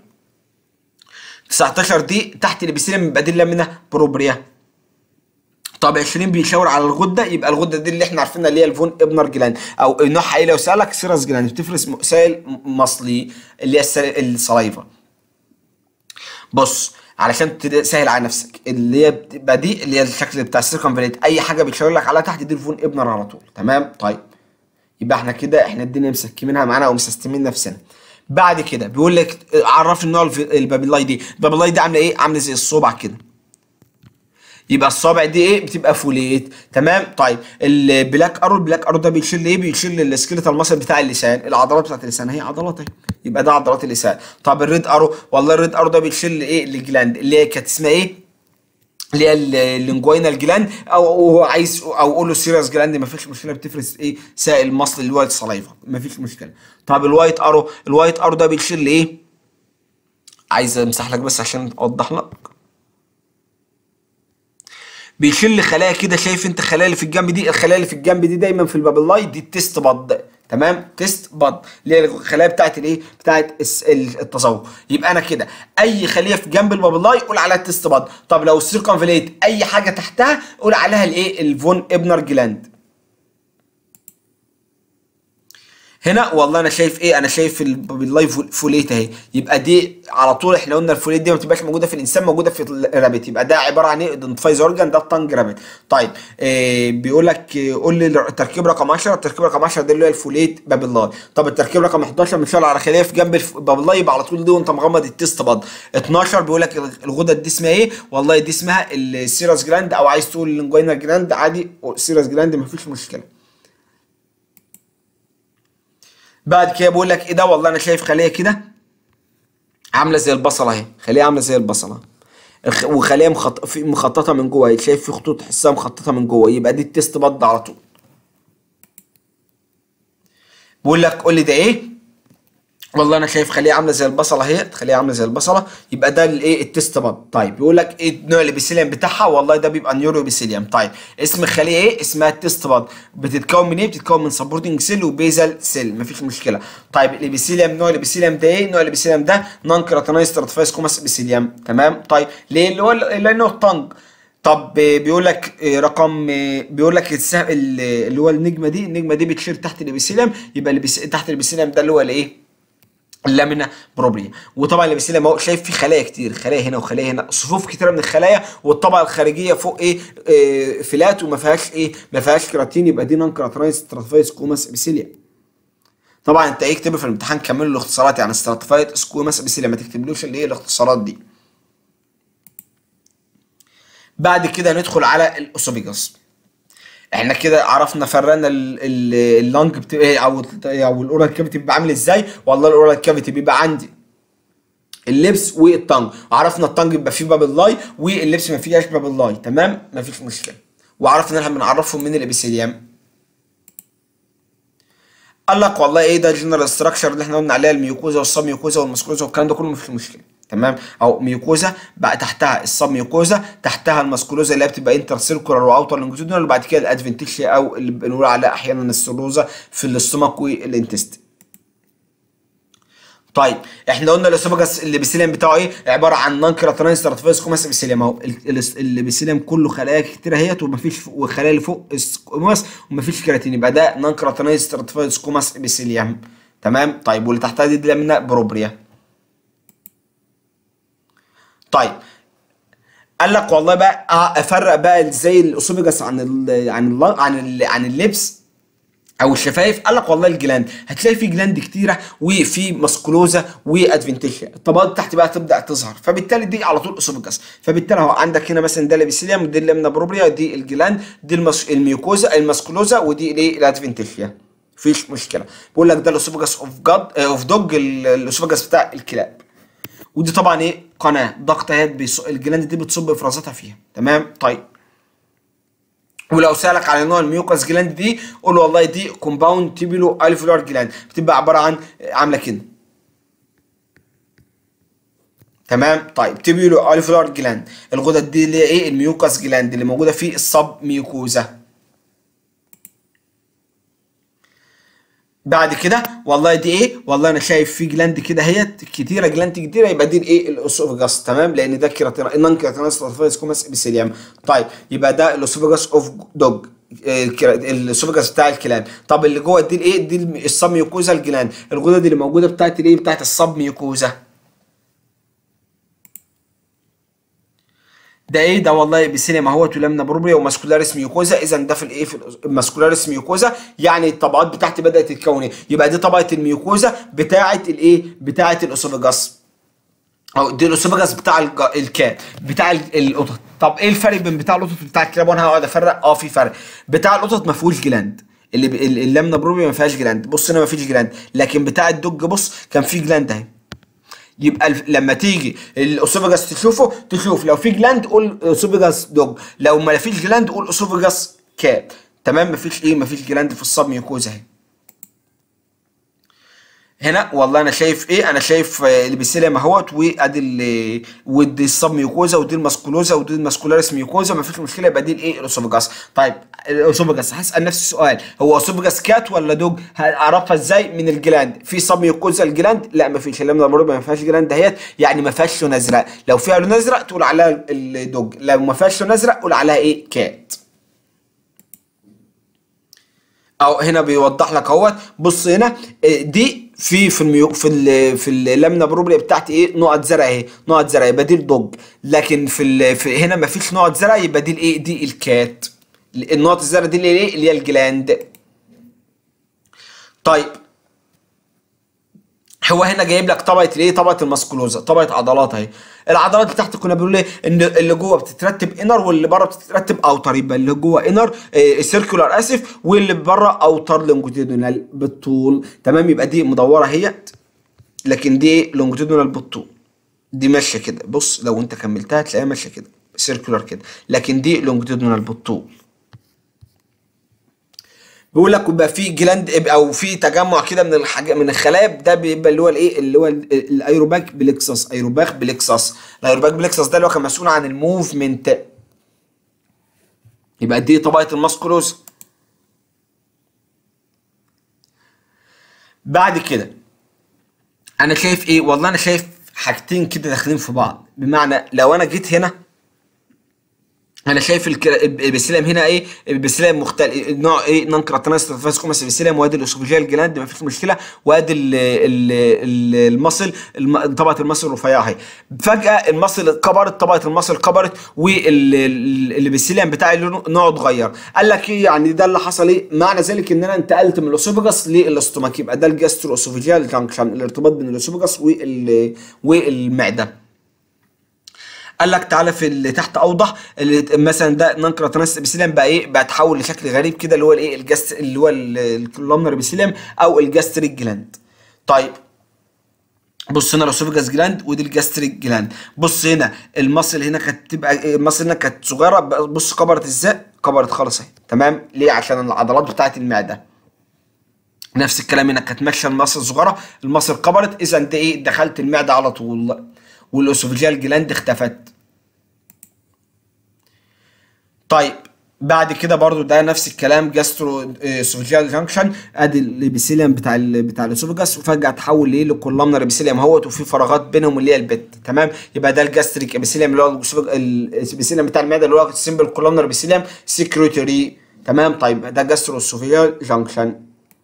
19 دي تحت الابيثيليوم يبقى دي اللامينا بروبريا طب 20 بيشاور على الغده يبقى الغده دي اللي احنا عارفينها اللي هي الفون ابنر جلاند او نوعها ايه لو سالك سيرس جلاند بتفرز سائل مصلي اللي هي السلايفا بص علشان تسهل على نفسك اللي هي بتبقى دي اللي هي الشكل بتاع السيركمفليت اي حاجه بيشاور لك عليها تحت دي الفون ابنر على طول تمام طيب يبقى احنا كده احنا الدنيا مسكمينها معانا ومسستمين نفسنا بعد كده بيقول لك عرفني نوع البابيلاي دي البابيلاي دي عامله ايه عامله زي الصبع كده يبقى الصابع دي ايه بتبقى فوليت تمام طيب البلاك ارو البلاك ارو ده بيشيل ايه بيشيل السكيلتال ماسل بتاع اللسان العضلات بتاعت اللسان هي عضلات اهي يبقى ده عضلات اللسان طب الريد ارو والله الريد ارو ده بيشيل ايه الجلاند اللي هي كانت اسمها ايه اللي هي اللينجوينال جلاند او هو عايز او قول له سيريس جلاند ما فيش مشكله بتفرز ايه سائل مصل اللي هو الصلايفه ما فيش مشكله طب الوايت ارو الوايت ارو ده بيشيل ايه عايز امسح لك بس عشان اوضح لك بيشيل خلايا كده شايف انت الخلايا اللي في الجنب دي الخلايا اللي في الجنب دي دايما في البابلاي دي التست بض تمام تيست بض اللي هي الخلايا بتاعت الايه بتاعت التصور يبقى انا كده اي خليه في جنب البابلاي قول عليها التست بض طب لو السيركمفليت اي حاجه تحتها قول عليها الايه الفون ابنر جلاند هنا والله انا شايف ايه انا شايف اللايف فوليت اهي يبقى دي على طول احنا قلنا الفوليت دي ما بتبقاش موجوده في الانسان موجوده في الرابت يبقى ده عباره عن ايه دنتفايز اورجان ده الطنج رابت طيب إيه بيقول لك إيه قول لي التركيب رقم 10 التركيب رقم 10 ده اللي هو الفوليت بابلاي طب التركيب رقم 11 بنشاور على خليه في جنب البابلاي يبقى على طول دي وانت مغمض التست بض 12 بيقول لك الغدد دي اسمها ايه والله دي اسمها السيرس جلاند او عايز تقول اللينجوينال جلاند عادي سيرس جلاند مفيش مشكله بعد كده بقول لك ايه ده والله انا شايف خليه كده عامله زي البصله اهي خليه عامله زي البصله وخليه مخط... مخططه من جوه شايف في خطوط تحسها مخططه من جوه يبقى دي التست بض على طول بقول لك قول لي ده ايه والله انا شايف خليه عامله زي البصله اهي خليه عامله زي البصله يبقى ده الايه التست باد طيب بيقول لك ايه نوع الابيثيليوم بتاعها والله ده بيبقى نيورو ابيثيليوم طيب اسم الخليه ايه اسمها التست باد بتتكون من ايه بتتكون من سبورتنج سيل وبيزل سيل مفيش مشكله طيب الابيثيليوم نوع الابيثيليوم ده ايه نوع الابيثيليوم ده نون كراتينايز ستراتيفايس كوماس ابيثيليوم تمام طيب ليه اللي هو لانه الطنج طب بيقول لك رقم بيقول لك اللي هو النجمه دي النجمه دي بتشير تحت الابيثيليوم يبقى اللي تحت الابيثيليوم ده اللي هو الايه اللامينا بروبريا وطبعا الابيثيليوم اهو شايف في خلايا كتير خلايا هنا وخلايا هنا صفوف كتيره من الخلايا والطبقه الخارجيه فوق ايه, إيه فلات وما فيهاش ايه ما فيهاش كراتين يبقى دي نون كراتينايز ستراتيفايز كوماس ابيثيليوم طبعا انت ايه اكتبه في الامتحان كمل له الاختصارات يعني ستراتيفايد سكوماس ابيثيليوم ما تكتبلوش اللي ايه الاختصارات دي بعد كده ندخل على الاسوبيجاس احنا كده عرفنا فرقنا اللنج بتبقى او او الاورال كافيتي بيبقى عامل ازاي والله الاورال كافيتي بيبقى عندي اللبس والطنج وعرفنا الطنج بيبقى فيه باب اللاي واللبس ما فيهاش باب اللاي تمام ما فيش مشكله وعرفنا ان احنا بنعرفهم من الابيثيليوم قال لك والله ايه ده الجنرال ستراكشر اللي احنا قلنا عليها الميوكوزا والصاب ميوكوزا والمسكوزا والكلام ده كله مفيش مشكله تمام او ميوكوزا بقى تحتها الصاب ميوكوزا تحتها الماسكولوزا اللي هي بتبقى انتر سيركولار واوتر لونجيتودينال وبعد كده الادفنتيشيا او اللي بنقول عليها احيانا السيروزا في الاستومك والانتست طيب احنا قلنا الاسوفاجاس الابيثيليوم بتاعه ايه عباره عن نون كراتينايز ستراتيفايس كوماس ابيثيليوم اهو الابيثيليوم كله خلايا كتير اهيت ومفيش والخلايا اللي فوق كوماس ومفيش كراتين يبقى ده نون كراتينايز ستراتيفايس كوماس ابيثيليوم تمام طيب واللي تحتها دي لامينا بروبريا طيب قال لك والله بقى افرق بقى ازاي الاسوفاجاس عن ال عن ال عن ال عن اللبس او الشفايف قال لك والله الجلاند هتلاقي في جلاند كتيره وفي مسكولوزا وادفنتيشيا الطبقات تحت بقى تبدا تظهر فبالتالي دي على طول اسوفاجاس فبالتالي اهو عندك هنا مثلا ده الابيثيليوم ودي اللامنا بروبريا دي الجلاند دي المس... الميوكوزا المسكولوزا ودي الايه الادفنتيشيا مفيش مشكله بقول لك ده الاسوفاجاس اوف جاد اوف دوج الاسوفاجاس بتاع الكلاب ودي طبعا ايه قناه ضغط اهي بيص... الجلاند دي بتصب افرازاتها فيها تمام طيب ولو سالك على نوع الميوكاس جلاند دي قول والله دي كومباوند تيبيلو الفولار جلاند بتبقى عباره عن عامله كده تمام طيب تبيولو الفلار جلاند الغدد دي اللي هي ايه الميوكاس جلاند اللي موجوده في الصب ميوكوزا بعد كده والله دي ايه والله انا شايف في جلاند كده هي كتيره جلاند كتيره يبقى دي الايه الاسوفجاس تمام لان ده كيراتين نون كيراتيناس ترانسفيرس كوماس ابيثيليوم طيب يبقى ده الاسوفجاس اوف دوج الاسوفجاس بتاع الكلاب طب اللي جوه دي الايه دي الصب ميوكوزا الجلاند الغدد اللي موجوده بتاعت الايه بتاعت الصب ميوكوزا ده ايه ده والله بسينما هو تلامنا بروبريا وماسكولاريس ميوكوزا اذا ده في الايه في الماسكولاريس ميوكوزا يعني الطبقات بتاعتي بدات تتكون يبقى دي طبقه الميوكوزا بتاعه الايه بتاعه الاسوفجاس او دي الاسوفجاس بتاع الج... الكات بتاع ال- القطط طب ايه الفرق بين بتاع القطط وبتاع الكلاب وانا هقعد افرق اه في فرق بتاع القطط ما فيهوش جلاند اللي ب... ال- اللامنا بروبريا ما فيهاش جلاند بص هنا ما فيش جلاند لكن بتاع الدوج بص كان فيه جلاند اهي يبقى الف- لما تيجي الاسوفجاس تشوفه تشوف لو في جلاند قول اسوفجاس دوج لو ما فيش جلاند قول اسوفجاس كات تمام مفيش ايه مفيش جلاند في الصب ميوكوزا اهي هنا والله انا شايف ايه انا شايف آه، البسيليم اهوت وادي ال- ودي الصب ميوكوزا ودي الماسكولوزا ودي الماسكولاريس ميوكوزا مفيش مشكله يبقى دي الايه الاسوفجاس طيب الاسوفجاس هسال نفسي سؤال هو اسوفجاس كات ولا دوج هعرفها ازاي من الجلاند في صب ميوكوزا الجلاند لا مفيش اللي ما فيهاش جلاند دهيت يعني ما فيهاش لون ازرق لو فيها لون ازرق تقول عليها الدوج لو ما فيهاش لون ازرق قول عليها ايه كات او هنا بيوضح لك اهوت بص هنا آه، دي في في الميو في ال في اللامنا بروبريا بتاعتي ايه نقط زرع اهي نقط زرع يبقى دي الدوج لكن في, ال في هنا ما فيش نقط زرع يبقى دي الايه دي الكات النقط الزرع دي اللي ايه اللي هي الجلاند طيب هو هنا جايب لك طبقه الايه طبقه الماسكولوزا طبقه عضلات اهي العضلات اللي تحت كنا بنقول ايه ان اللي جوه بتترتب انر واللي بره بتترتب اوتر يبقى اللي جوه انر سيركولار اسف واللي بره اوتر لونجيتودينال بالطول تمام يبقى دي مدوره اهيت لكن دي لونجيتودينال بالطول دي ماشيه كده بص لو انت كملتها تلاقيها ماشيه كده سيركولار كده لكن دي لونجيتودينال بالطول بيقول لك يبقى في جلاند او في تجمع كده من الحاجات من الخلايا ده بيبقى اللي هو الايه اللي هو ال- الايروباك بليكسس ايروباك بليكسس الايروباك بليكسس ده اللي هو كان مسؤول عن الموفمنت يبقى دي طبقه الماسكولوز بعد كده انا شايف ايه والله انا شايف حاجتين كده داخلين في بعض بمعنى لو انا جيت هنا انا شايف الكرا- البسيلم هنا ايه البسيلم مختلف نوع ايه نون كراتينايز ترانسفيرس البسيلم وادي الاسوفيجيال جلاند ما فيش مشكله وادي ال- ال- ال- المصل الم- طبقه المصل الرفيعه اهي فجاه المصل كبرت طبقه المصل كبرت والبسيلم بتاعي لونه نوعه اتغير قال لك ايه يعني ده اللي حصل ايه معنى ذلك ان انا انتقلت من الاسوفجاس للاستوماك يبقى ده الجاسترو اسوفيجيال جانكشن الارتباط بين الاسوفجاس وال- والمعده قال لك تعالى في اللي تحت اوضح اللي مثلا ده نانكراتنس ابيثيليوم بقى ايه بقى اتحول لشكل غريب كده اللي هو الايه الجست اللي هو الكولومنر ابيثيليوم او الجاستريك جلاند طيب بص هنا الاسوفجاس جلاند ودي الجاستريك جلاند بص هنا المصل هنا كانت تبقى المصل هنا كانت صغيره بقى بص كبرت ازاي كبرت خالص اهي تمام ليه عشان العضلات بتاعت المعده نفس الكلام هنا كانت ماشيه المصل صغيره المصل كبرت اذا انت ايه دخلت المعده على طول والاسوفجيال جلاند اختفت طيب بعد كده برضو ده نفس الكلام جاسترو اسوفجيال جانكشن ادي الابيثيليوم بتاع ال بتاع الاسوفجاس وفجاه اتحول لايه للكولامنر ابيثيليوم اهوت وفي فراغات بينهم اللي هي البت تمام يبقى ده الجاستريك ابيثيليوم اللي هو الأسوفج- الابيثيليوم بتاع المعده اللي هو السيمبل كولامنر ابيثيليوم سكريتوري تمام طيب ده جاسترو اسوفجيال جانكشن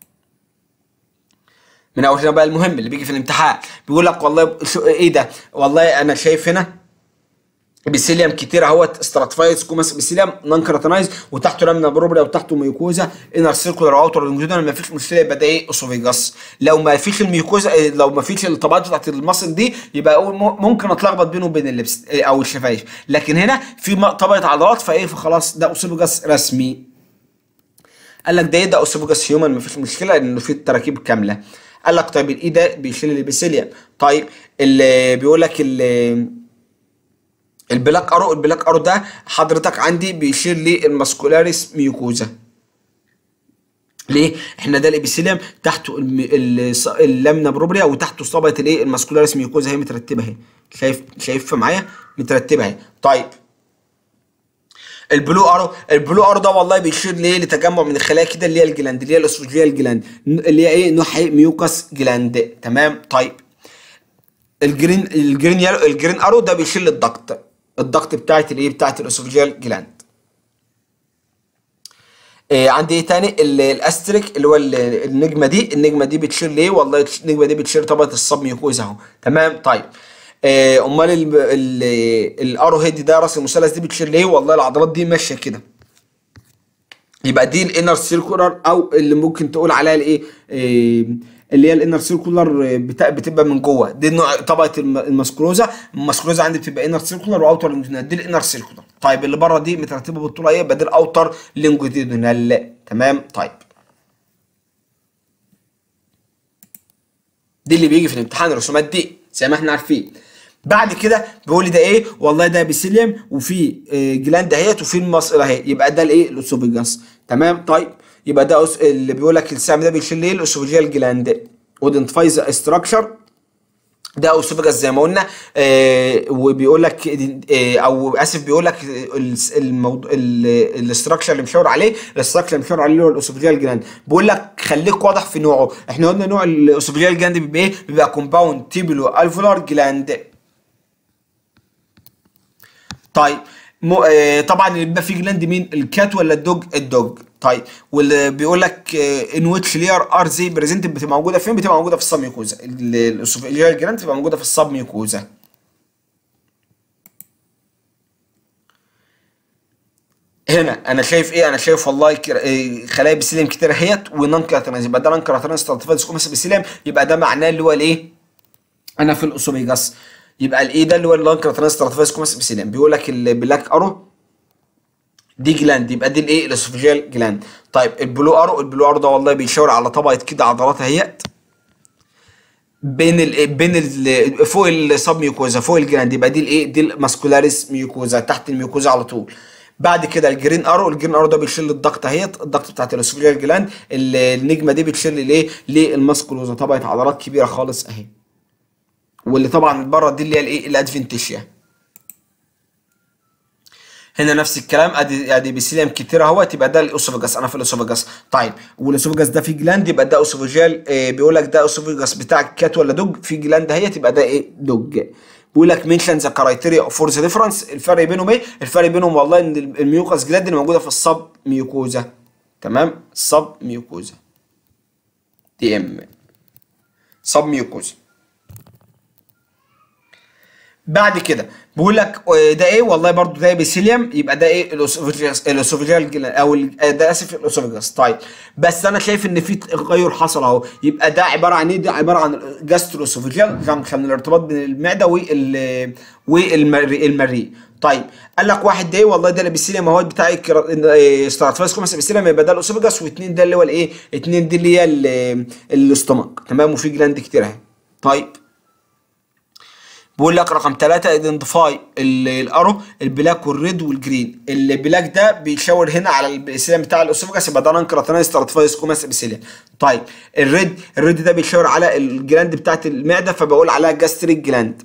من اول هنا بقى المهم اللي بيجي في الامتحان بيقول لك والله شو ايه ده والله انا شايف هنا بيسيليوم كتير اهوت ستراتيفايز كوماس بيسيليوم نون كراتينايز وتحته لامنا بروبريا وتحته ميوكوزا انر سيركولار اوتر لونجيتودينال ما فيش مشكله يبقى ده ايه اسوفيجاس لو ما فيش الميوكوزا إيه، لو ما فيش الطبقات بتاعت المصل دي يبقى أقول م- ممكن اتلخبط بينه وبين اللبس إيه، او الشفايف لكن هنا في م- طبقه عضلات فايه فخلاص ده اسوفيجاس رسمي قال لك ده ايه ده اسوفجاس هيومن مفيش مشكله لانه فيه التراكيب كامله قال لك طيب الايه ده بيشيل الابيثيليوم طيب اللي بيقول لك ال- البلاك ارو البلاك ارو ده حضرتك عندي بيشير للماسكولاريس ميوكوزا ليه؟ احنا ده الابيثيليوم تحته الم- ال- الص- اللامنا بروبريا وتحته طبقه الايه؟ الماسكولاريس ميوكوزا هي مترتبه اهي شايف شايفها معايا؟ مترتبه اهي طيب البلو ارو البلو ارو ده والله بيشير ليه لتجمع من الخلايا كده اللي هي الجلاند اللي هي الاسوفجيال جلاند اللي هي ايه نوع ميوكس جلاند تمام طيب الجرين الجرين يالو الجرين ارو ده بيشيل الضغط الضغط بتاعت الايه بتاعت الاسوفجيال جلاند إيه عندي ايه تاني ال- الاستريك اللي هو ال- النجمه دي النجمه دي بتشير ليه والله النجمه دي بتشير طبقه الصب ميوكوزا اهو تمام طيب إيه امال ال- ال- الارو هيد ده راس المثلث دي بتشير ليه والله العضلات دي ماشيه كده يبقى دي الانر سيركولار او اللي ممكن تقول عليها الايه إيه، اللي هي الانر سيركولار بتا- بتبقى من جوه دي نوع طبقه الم- الماسكولوزا الماسكولوزا عندي بتبقى انر سيركولار واوتر لونجيتودينال دي الانر سيركولار طيب اللي بره دي مترتبه بالطول ايه يبقى دي الاوتر لونجيتودينال تمام طيب دي اللي بيجي في الامتحان الرسومات دي زي ما احنا عارفين بعد كده بيقول لي ده ايه والله ده بيسيليوم وفي آه، جلاند اهيت وفي المصل اهي يبقى ده الايه الاسوفيجاس تمام طيب يبقى ده أس... اللي بيقول لك السهم ده بيشيل ايه الاسوفيجيال جلاند اودنتفايز ستراكشر ده اوسوفيجاس زي ما قلنا آه وبيقول لك آه او اسف بيقول لك الموضوع الاستراكشر اللي مشاور عليه الاستراكشر اللي مشاور عليه اللي هو الاوسوفيجيال جلاند بيقول لك خليك واضح في نوعه احنا قلنا نوع الاوسوفيجيال جلاند بيبقى ايه بيبقى كومباوند تيبلو الفولار جلاند طيب مو آه طبعا اللي بيبقى فيه جلاند مين الكات ولا الدوج الدوج طيب واللي بيقول لك ان ويتش لير ار زي بريزنت بتبقى موجوده فين بتبقى موجوده في الصب ميوكوزا الاسوفيجيال جلاند بتبقى موجوده في الصب ميوكوزا هنا انا شايف ايه انا شايف والله كر... إيه خلايا بسيليم كتير اهيت ونون كراتينيز يبقى ده نون كراتينيز ستراتيفايز كومس بسيليم يبقى ده معناه اللي هو الايه انا في الاسوفيجاس يبقى الايه ده اللي هو النون كراتينيز ستراتيفايز كومس بسيليم بيقول لك البلاك ارو دي جلاند يبقى دي الايه الاسوفيجيال جلاند طيب البلو ارو البلو ارو ده والله بيشاور على طبقه كده عضلات اهيت بين ال بين ال فوق السب ميوكوزا فوق الجلاند يبقى دي الايه دي الماسكولاريس ميوكوزا تحت الميوكوزا على طول بعد كده الجرين ارو الجرين ارو ده بيشيل الضغط اهيت الضغط بتاعت الاسوفيجيال جلاند النجمه دي بتشيل الايه للماسكولوزا طبقه عضلات كبيره خالص اهي واللي طبعا بره دي اللي هي الايه الادفنتيشيا هنا نفس الكلام ادي ادي بيسيليم كتير اهوت يبقى ده الاسوفاجاس انا في الاسوفاجاس طيب والاسوفاجاس ده فيه جلاند يبقى ده اسوفاجيال إيه بيقول لك ده اسوفاجاس بتاع كات ولا دوج في جلاند اهيت يبقى ده ايه دوج بيقول لك منشن ذا كرايتيريا فور ذا ديفرنس الفرق بينهم ايه الفرق بينهم والله ان الميوكاس جلاند اللي موجوده في الصب ميوكوزا تمام الصب ميوكوزا دي ام صب ميوكوزا بعد كده بيقول لك ده ايه والله برضو ده بيسيليوم يبقى ده ايه الاسوفيجاس الاسوفيجيال او ده اسف الاسوفيجاس طيب بس انا شايف ان في تغير حصل اهو يبقى ده عباره عن ايه ده عباره عن جاستروسوفيجيال جانكشن الارتباط بين المعده وال والمريء طيب قال لك واحد ده ايه والله ده البيسيليوم اهو بتاع ستراتيفايس كوماس بيسيليوم يبقى ده الاسوفيجاس واثنين ده اللي هو الايه اثنين دي اللي هي الاستومك تمام وفي جلاند كتير اهي طيب بيقول لك رقم ثلاثة ايدنتيفاي الارو البلاك والريد والجرين البلاك ده بيشاور هنا على البسيليم بتاع الاسوفجاس يبقى ده نانكراتينايز ستراتيفايز كوماس ابسيليم طيب الريد الريد ده بيشاور على الجلاند بتاعت المعده فبقول عليها جاستريك جلاند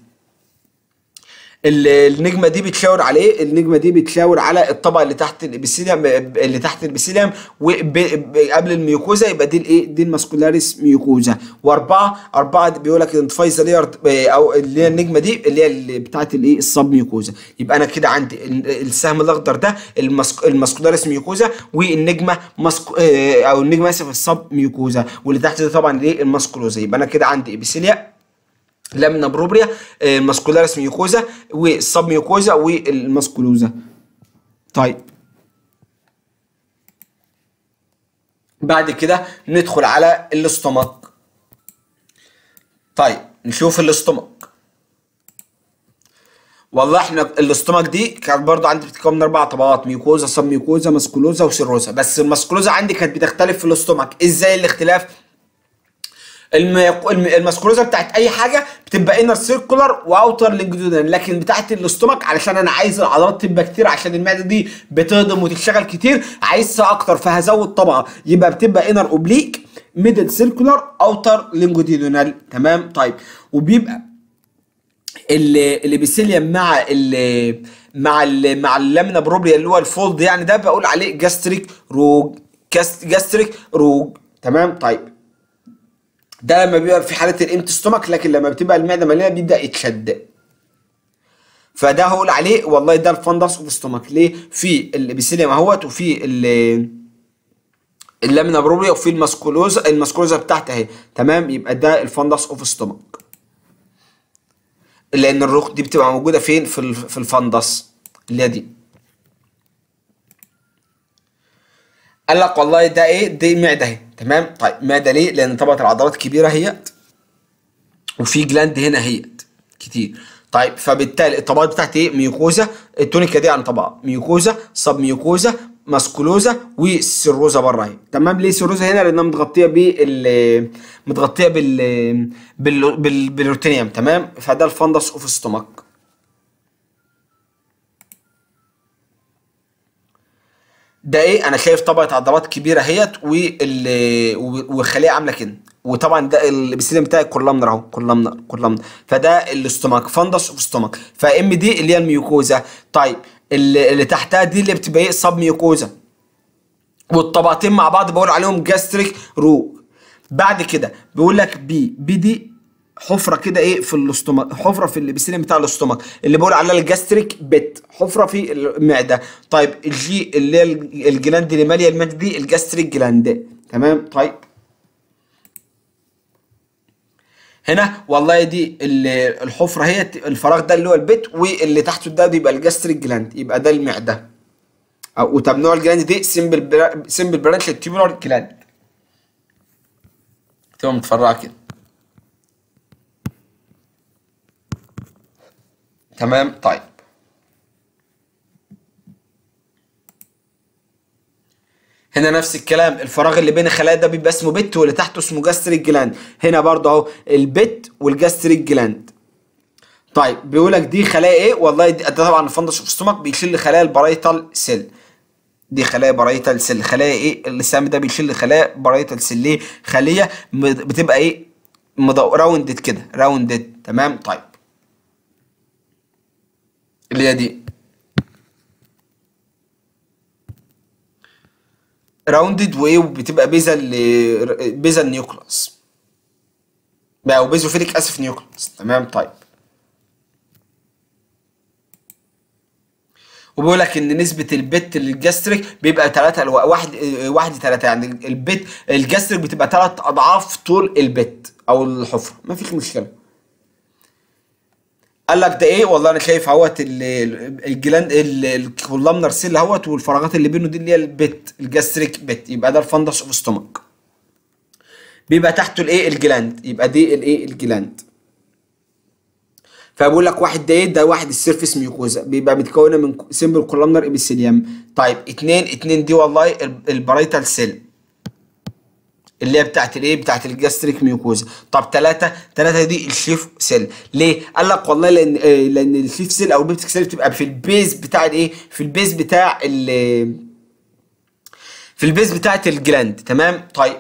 النجمه دي بتشاور على ايه النجمه دي بتشاور على الطبقه اللي تحت الابيثيليوم اللي تحت الابيثيليوم وقبل الميوكوزا يبقى دي الايه دي الماسكولاريس ميوكوزا واربعه اربعه بيقول لك ايدنتيفايز او اللي هي النجمه دي اللي هي اللي بتاعت الايه الصب ميوكوزا يبقى انا كده عندي السهم الاخضر ده الماسكولاريس ميوكوزا والنجمه ماسك او النجمه اسف الصب ميوكوزا واللي تحت ده طبعا الايه الماسكولوزا يبقى انا كده عندي ابيثيليا لامنا بروبريا الماسكولاريس ميوكوزا والسب ميوكوزا والماسكولوزا طيب بعد كده ندخل على الاستومك طيب نشوف الاستومك والله احنا الاستومك دي كانت برضو عندي بتتكون من اربع طبقات ميوكوزا سب ميوكوزا ماسكولوزا وسيروزا بس الماسكولوزا عندي كانت بتختلف في الاستومك ازاي الاختلاف الم- الم- المسكولوزا بتاعت اي حاجه بتبقى انر سيركولار واوتر لونجيتودينال لكن بتاعت الاستومك علشان انا عايز العضلات تبقى كتير عشان المعده دي بتهضم وتشتغل كتير عايزها اكتر فهزود طبقه يبقى بتبقى انر اوبليك ميدل سيركولار اوتر لونجيتودينال تمام طيب وبيبقى ال- الابيثيليوم مع ال مع ال مع اللامنا بروبريا اللي هو الفولد يعني ده بقول عليه جاستريك روج جاست- جاستريك روج تمام طيب ده لما بيبقى في حاله الامت ستومك لكن لما بتبقى المعده مليانه بيبدا يتشد فده هقول عليه والله ده الفندس اوف ستومك ليه في الابيثيليوم اهوت وفي ال اللامنا بروبريا وفي الماسكولوزا الماسكولوزا بتاعتها اهي تمام يبقى ده الفندس اوف ستومك لان الرخ دي بتبقى موجوده فين في ال- في الفندس اللي هي دي قال لك والله ده ايه دي معده اهي تمام طيب معده ليه لان طبقه العضلات كبيره اهيت وفي جلاند هنا اهيت كتير طيب فبالتالي الطبقات بتاعت ايه ميوكوزا التونيكا دي عن طبقه ميوكوزا سب ميوكوزا ماسكولوزا والسيروزا بره اهي تمام ليه سيروزا هنا لانها متغطيه بال متغطيه بال بال بال بالروتينيوم تمام فده الفندس اوف ستومك ده ايه انا شايف طبقه عضلات كبيره اهيت وال وخليه عامله كده وطبعا ده الابيثيليوم بتاعي كولامنر اهو كولامنر كولامنر فده الاستومك فندس اوف ستومك فام دي اللي هي الميوكوزا طيب اللي, اللي تحتها دي اللي بتبقى ايه سب ميوكوزا والطبقتين مع بعض بقول عليهم جاستريك رو بعد كده بيقول لك بي بي دي حفره كده ايه في الاستومك حفره في الابيثيليوم بتاع الاستومك اللي بقول عليها الجاستريك بت حفره في المعده طيب الجي اللي هي الجلاند اللي ماليه المعده دي الجاستريك جلاند تمام طيب هنا والله دي ال- الحفره هي الفراغ ده اللي هو البت واللي تحته ده بيبقى الجاستريك جلاند يبقى ده المعده او طب نوع الجلاند دي سمبل برا... سمبل برانش تيوبولار جلاند تبقى متفرعه كده تمام طيب هنا نفس الكلام الفراغ اللي بين الخلايا ده بيبقى اسمه بت واللي تحته اسمه جاستريك جلاند هنا برضه اهو البت والجاستريك جلاند طيب بيقول لك دي خلايا ايه والله دي ده طبعا الفندس اوف ستومك بيشيل خلايا البرايتال سيل دي خلايا برايتال سيل خلايا ايه اللسان ده بيشيل خلايا برايتال سيل ليه خليه م- بتبقى ايه مضو... راوندد كده راوندد تمام طيب اللي هي دي راوندد وايه وبتبقى بيزل بيزل نيوكلاس بقى او بيزوفيليك اسف نيوكلاس تمام طيب وبيقول لك ان نسبه البت للجاستريك بيبقى 3 واحد واحد 3 يعني البت الجاستريك بتبقى 3 اضعاف طول البت او الحفره ما فيش مشكله قال لك ده ايه والله انا شايف اهوت ال- ال- الجلاند ال- الكولامنر سيل اهوت والفراغات اللي بينه دي اللي هي البت الجاستريك بت يبقى ده الفندس اوف ستومك بيبقى تحته الايه الجلاند يبقى دي الايه الجلاند فبقول لك واحد ده ايه ده واحد السيرفيس ميوكوزا بيبقى متكونه من سيمبل كولامنر ابيثيليوم طيب اتنين اتنين دي والله ال- البرايتال سيل اللي هي بتاعت الايه بتاعت الجاستريك ميوكوزا طب ثلاثة ثلاثة دي الشيف سيل ليه قال لك والله لان آه، لان الشيف سيل او البيبتيك سيل بتبقى في البيز بتاع الايه في البيز بتاع ال في البيز بتاعت الجلاند تمام طيب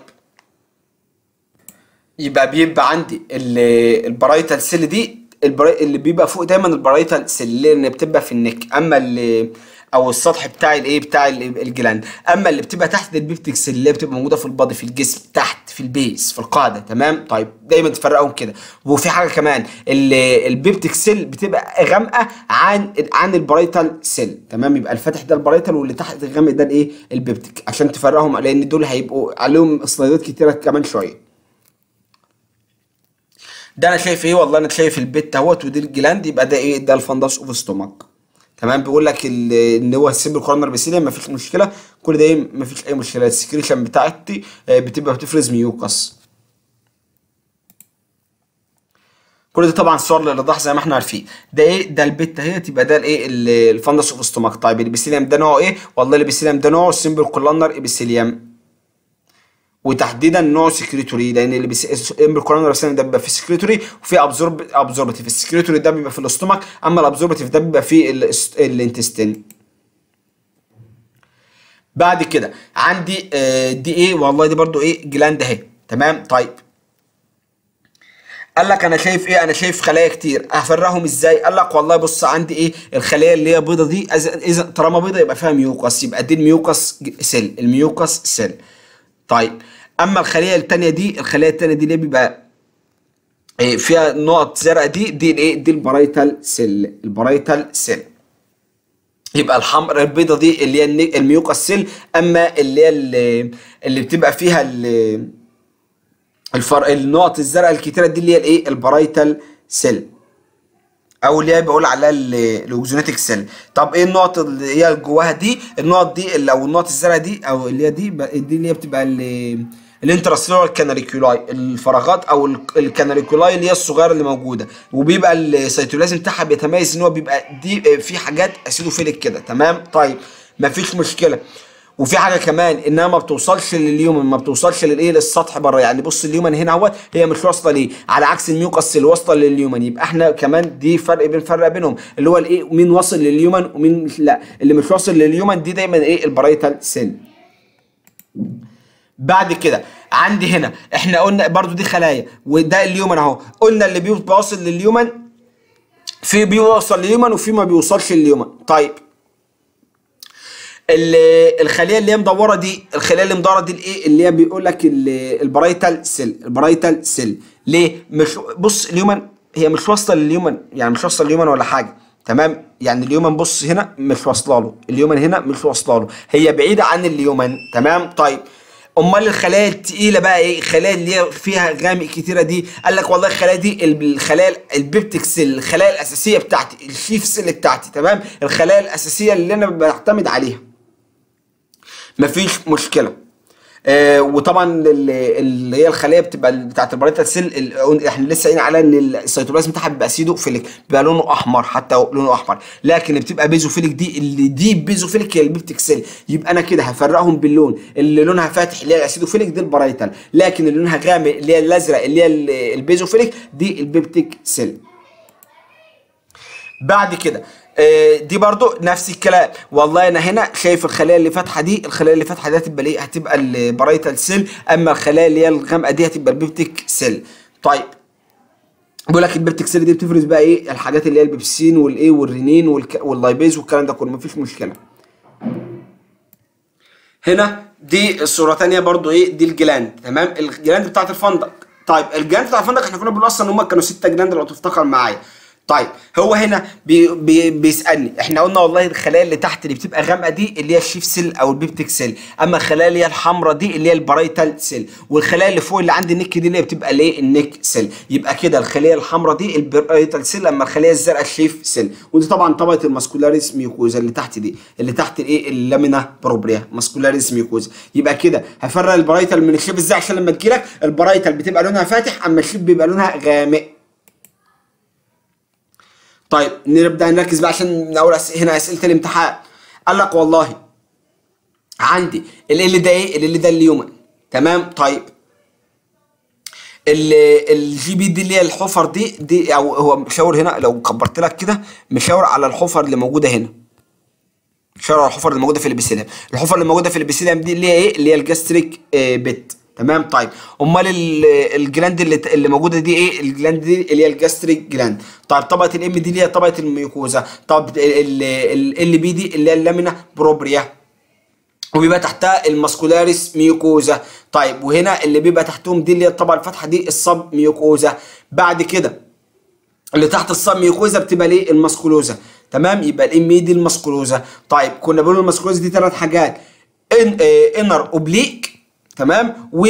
يبقى بيبقى عندي ال- البرايتال سيل دي البرا... اللي بيبقى فوق دايما البرايتال سيل اللي بتبقى في النك اما اللي او السطح بتاع الايه بتاع ال- الجلاند اما اللي بتبقى تحت البيبتيك سيل اللي بتبقى موجوده في البادي في الجسم تحت في البيس في القاعده تمام طيب دايما تفرقهم كده وفي حاجه كمان ال- البيبتيك سيل بتبقى غامقه عن عن البرايتال سيل تمام يبقى الفاتح ده البرايتال واللي تحت الغامق ده الايه البيبتيك عشان تفرقهم لان دول هيبقوا عليهم سلايدات كتيره كمان شويه ده انا شايف ايه والله انا شايف البت اهوت ودي الجلاند يبقى ده ايه ده الفندس اوف ستومك تمام بيقول لك ال- ان هو السيمبل كورنر بيسيليا مفيش مشكله كل ده ايه مفيش اي مشكله السكريشن بتاعتي آه، بتبقى بتفرز ميوكس كل ده طبعا صور للايضاح زي ما احنا عارفين ده ايه ده البت اهي تبقى ده الايه ال- الفندس اوف ستومك طيب البيسيليوم ده نوعه ايه والله البيسيليوم ده نوعه السيمبل كولنر ابيثيليوم وتحديدا نوع سكريتوري لان اللي بيس الامبريكولار ده بيبقى في سكريتوري وفي ابزورب ابزوربتيف السكريتوري ده بيبقى في الاستومك اما الابزوربتيف ده بيبقى في الانتستين بعد كده عندي آه، دي ايه والله دي برضو ايه جلاند اهي تمام طيب قال لك انا شايف ايه انا شايف خلايا كتير هفرقهم ازاي قال لك والله بص عندي ايه الخلايا اللي هي بيضه دي إذا- اذا طالما بيضه يبقى فيها ميوكس يبقى دي الميوكس سيل الميوكس سيل طيب اما الخليه التانية دي الخليه التانية دي اللي بيبقى إيه فيها نقط زرقاء دي دي الايه دي البرايتال سيل البرايتال سيل يبقى الحمراء البيضه دي اللي هي الني- الميوكس سيل اما اللي هي اللي, اللي بتبقى فيها ال- الفر... النقط الزرقاء الكتيره دي اللي هي الايه البرايتال سيل او اللي هي بقول عليها الاوكزونيتك سيل طب ايه النقط اللي هي جواها دي النقط دي اللي او النقط الزرقاء دي او اللي هي دي ب- دي اللي هي بتبقى ال- الانتراسيلولار كاناليكولاي الفراغات او ال- الكاناليكولاي اللي هي الصغيره اللي موجوده وبيبقى السيتولازم بتاعها بيتميز ان هو بيبقى دي في حاجات اسيدوفيليك كده تمام طيب مفيش مشكله وفي حاجه كمان انها ما بتوصلش لليومن ما بتوصلش للايه للسطح بره يعني بص اليومن هنا اهوت هي مش واصله ليه على عكس الميوكس اللي واصله لليومن يبقى احنا كمان دي فرق بين فرق بينهم اللي هو الايه مين واصل لليومن ومين لا اللي مش واصل لليومن دي دايما ايه البرايتال سيل بعد كده عندي هنا احنا قلنا برضو دي خلايا وده اليومن اهو قلنا اللي بيبقى واصل لليومن في بيوصل لليومن وفي ما بيوصلش لليومن طيب ال- الخليه اللي هي مدوره دي الخليه اللي مدوره دي الايه اللي هي بيقول لك ال- البرايتال سيل البرايتال سيل ليه مش بص اليومن هي مش واصله لليومن يعني مش واصله لليومن ولا حاجه تمام يعني اليومن بص هنا مش واصله له اليومن هنا مش واصله له هي بعيده عن اليومن تمام طيب امال الخلايا التقيله بقى ايه الخلايا اللي هي فيها غامق كتيره دي قال لك والله الخلايا دي الخلايا البيبتيك سيل الخلايا الاساسيه بتاعتي الشيف سيل بتاعتي تمام الخلايا الاساسيه اللي انا بعتمد عليها مفيش مشكله آه وطبعا ال- اللي هي الخليه بتبقى بتاعت البرايتال سيل ال- احنا لسه قايلين عليها ان السيتوبلازم بتاعها بيبقى سيدوفيليك بيبقى لونه احمر حتى لونه احمر لكن اللي بتبقى بيزوفيليك دي اللي دي بيزوفيليك هي البيبتيك سيل يبقى انا كده هفرقهم باللون اللي لونها فاتح اللي هي الاسيدوفيليك دي البرايتال لكن اللي لونها غامق اللي هي الازرق اللي هي ال- البيزوفيليك دي البيبتيك سيل بعد كده آه، دي برضو نفس الكلام والله انا هنا شايف الخلايا اللي فاتحه دي الخلايا اللي فاتحه دي هتبقى ليه هتبقى البرايتال سيل اما الخلايا اللي هي الغامقه دي هتبقى البيبتيك سيل طيب بيقول لك البيبتيك سيل دي بتفرز بقى ايه الحاجات اللي هي البيبسين والايه والرينين والك... واللايبيز والكلام ده كله مفيش مشكله هنا دي الصوره تانية برضو ايه دي الجلاند تمام الجلاند بتاعت الفندق طيب الجلاند بتاع الفندق احنا كنا بنقول اصلا ان هم كانوا ستة جلاند لو تفتكر معايا طيب هو هنا بي بي بيسالني احنا قلنا والله الخلايا اللي تحت اللي بتبقى غامقه دي اللي هي الشيف سيل او البيبتيك سيل اما الخلايا اللي هي الحمراء دي اللي هي البرايتال سيل والخلايا اللي فوق اللي عند النك دي اللي هي بتبقى الايه النك سيل يبقى كده الخليه الحمراء دي البرايتال سيل اما الخليه الزرقاء الشيف سيل ودي طبعا طبقه الماسكولاريس ميوكوزا اللي تحت دي اللي تحت الايه اللامينا بروبريا ماسكولاريس ميوكوزا يبقى كده هفرق البرايتال من الشيب ازاي عشان لما تجيلك البرايتال بتبقى لونها فاتح اما الشيب بيبقى لونها غامق طيب نبدا نركز بقى عشان من اول أس... هنا اسئله الامتحان قال لك والله عندي ال ده ايه ال ده اليومن تمام طيب الجي بي دي اللي هي الحفر دي دي او هو مشاور هنا لو كبرت لك كده مشاور على الحفر اللي موجوده هنا مشاور على الحفر اللي موجوده في الابيثيليوم الحفر اللي موجوده في الابيثيليوم دي اللي هي ايه اللي هي الجاستريك آه بيت تمام طيب امال ال- الجلاند اللي اللي موجوده دي ايه الجلاند دي اللي هي الجاستريك جلاند طيب طبقه الام دي اللي هي طبقه الميوكوزا طب ال بي دي اللي هي اللامينا بروبريا وبيبقى تحتها الماسكولاريس ميوكوزا طيب وهنا اللي بيبقى تحتهم دي اللي هي الطبقه الفاتحه دي الصب ميوكوزا بعد كده اللي تحت الصب ميوكوزا بتبقى ليه الماسكولوزا تمام يبقى الام دي الماسكولوزا طيب كنا بنقول الماسكولوزا دي ثلاث حاجات ان آه انر اوبليك تمام و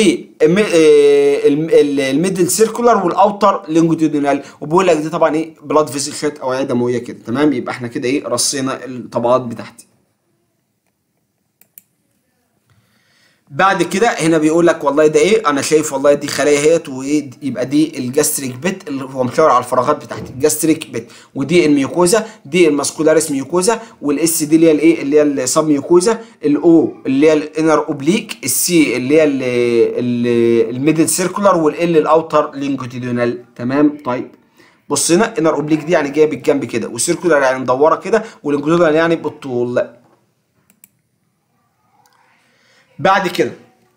الميدل سيركولار والاوتر لونجيتودينال وبقول لك دي طبعا ايه بلاد فيزل شات اوعيه دمويه كده تمام يبقى احنا كده ايه رصينا الطبقات بتاعتي بعد كده هنا بيقول لك والله ده ايه انا شايف والله دي خلايا اهيت وايه يبقى دي الجاستريك بيت اللي هو مشاور على الفراغات بتاعت الجاستريك بيت ودي الميوكوزا دي الماسكولاريس ميوكوزا والاس دي اللي هي الايه اللي هي السب ميوكوزا الاو اللي هي الانر اوبليك السي اللي هي الميدل سيركولار والال الاوتر لينجوتيدونال تمام طيب بص هنا انر اوبليك دي يعني جايه بالجنب كده والسيركولار يعني مدوره كده واللينجوتيدونال يعني بالطول بعد كده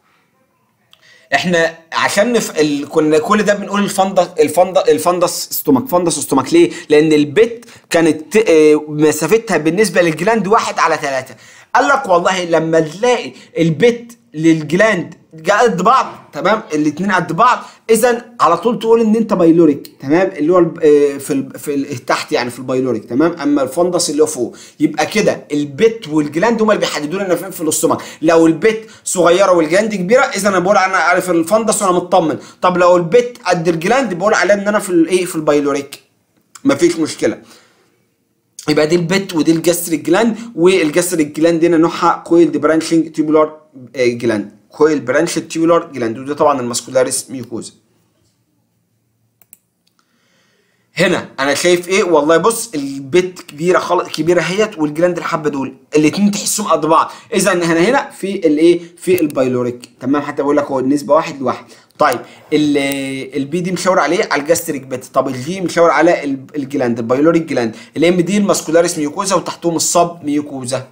احنا عشان نف... ال... كنا كل ده بنقول الفندس الفندس الفندس ستومك فندس ستومك ليه؟ لان البت كانت اه مسافتها بالنسبه للجلاند واحد على ثلاثه قال لك والله لما تلاقي البت للجلاند قد بعض تمام الاثنين قد بعض اذا على طول تقول ان انت بايلوريك تمام اللي هو في ال في ال تحت يعني في البايلوريك تمام اما الفندس اللي هو فوق يبقى كده البت والجلاند هم اللي بيحددوا لنا فين في الاستومك لو البت صغيره والجلاند كبيره اذا انا بقول انا عارف الفندس وانا مطمن طب لو البت قد الجلاند بقول عليها ان انا في الايه في البايلوريك مفيش مشكله يبقى دي البت ودي الجاستريك جلاند والجاستريك جلاند هنا نوعها كويلد برانشنج تيبولار جلاند كويل برانش تيبولار جلاند وده طبعا الماسكولاريس ميوكوزا هنا انا شايف ايه والله بص البت كبيره خالص كبيره اهيت والجلاند الحبه دول الاثنين تحسهم قد بعض اذا هنا هنا في الايه في البايلوريك تمام حتى بقول لك هو النسبه واحد لواحد طيب البي دي مشاور عليه على الجاستريك بت طب الجي مشاور على الجلاند البايلوريك جلاند الام دي الماسكولاريس ميوكوزا وتحتهم الصب ميوكوزا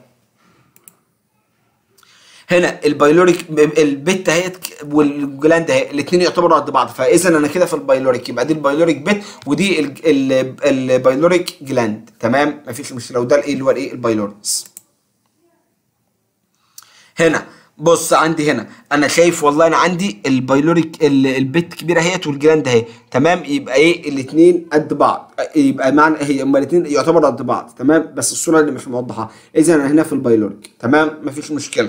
هنا البايلوريك البت اهيت والجلاند اهي الاثنين يعتبروا قد بعض فاذا انا كده في البايلوريك يبقى دي البايلوريك بت ودي البايلوريك جلاند تمام مفيش مشكله وده الايه اللي هو الايه البايلوريكس هنا بص عندي هنا انا شايف والله انا عندي البايلوريك البت كبيره اهيت والجلاند اهي تمام يبقى ايه الاثنين قد بعض يبقى معنى هي هما الاثنين يعتبروا قد بعض تمام بس الصوره اللي مش موضحه اذا انا هنا في البايلوريك تمام مفيش مشكله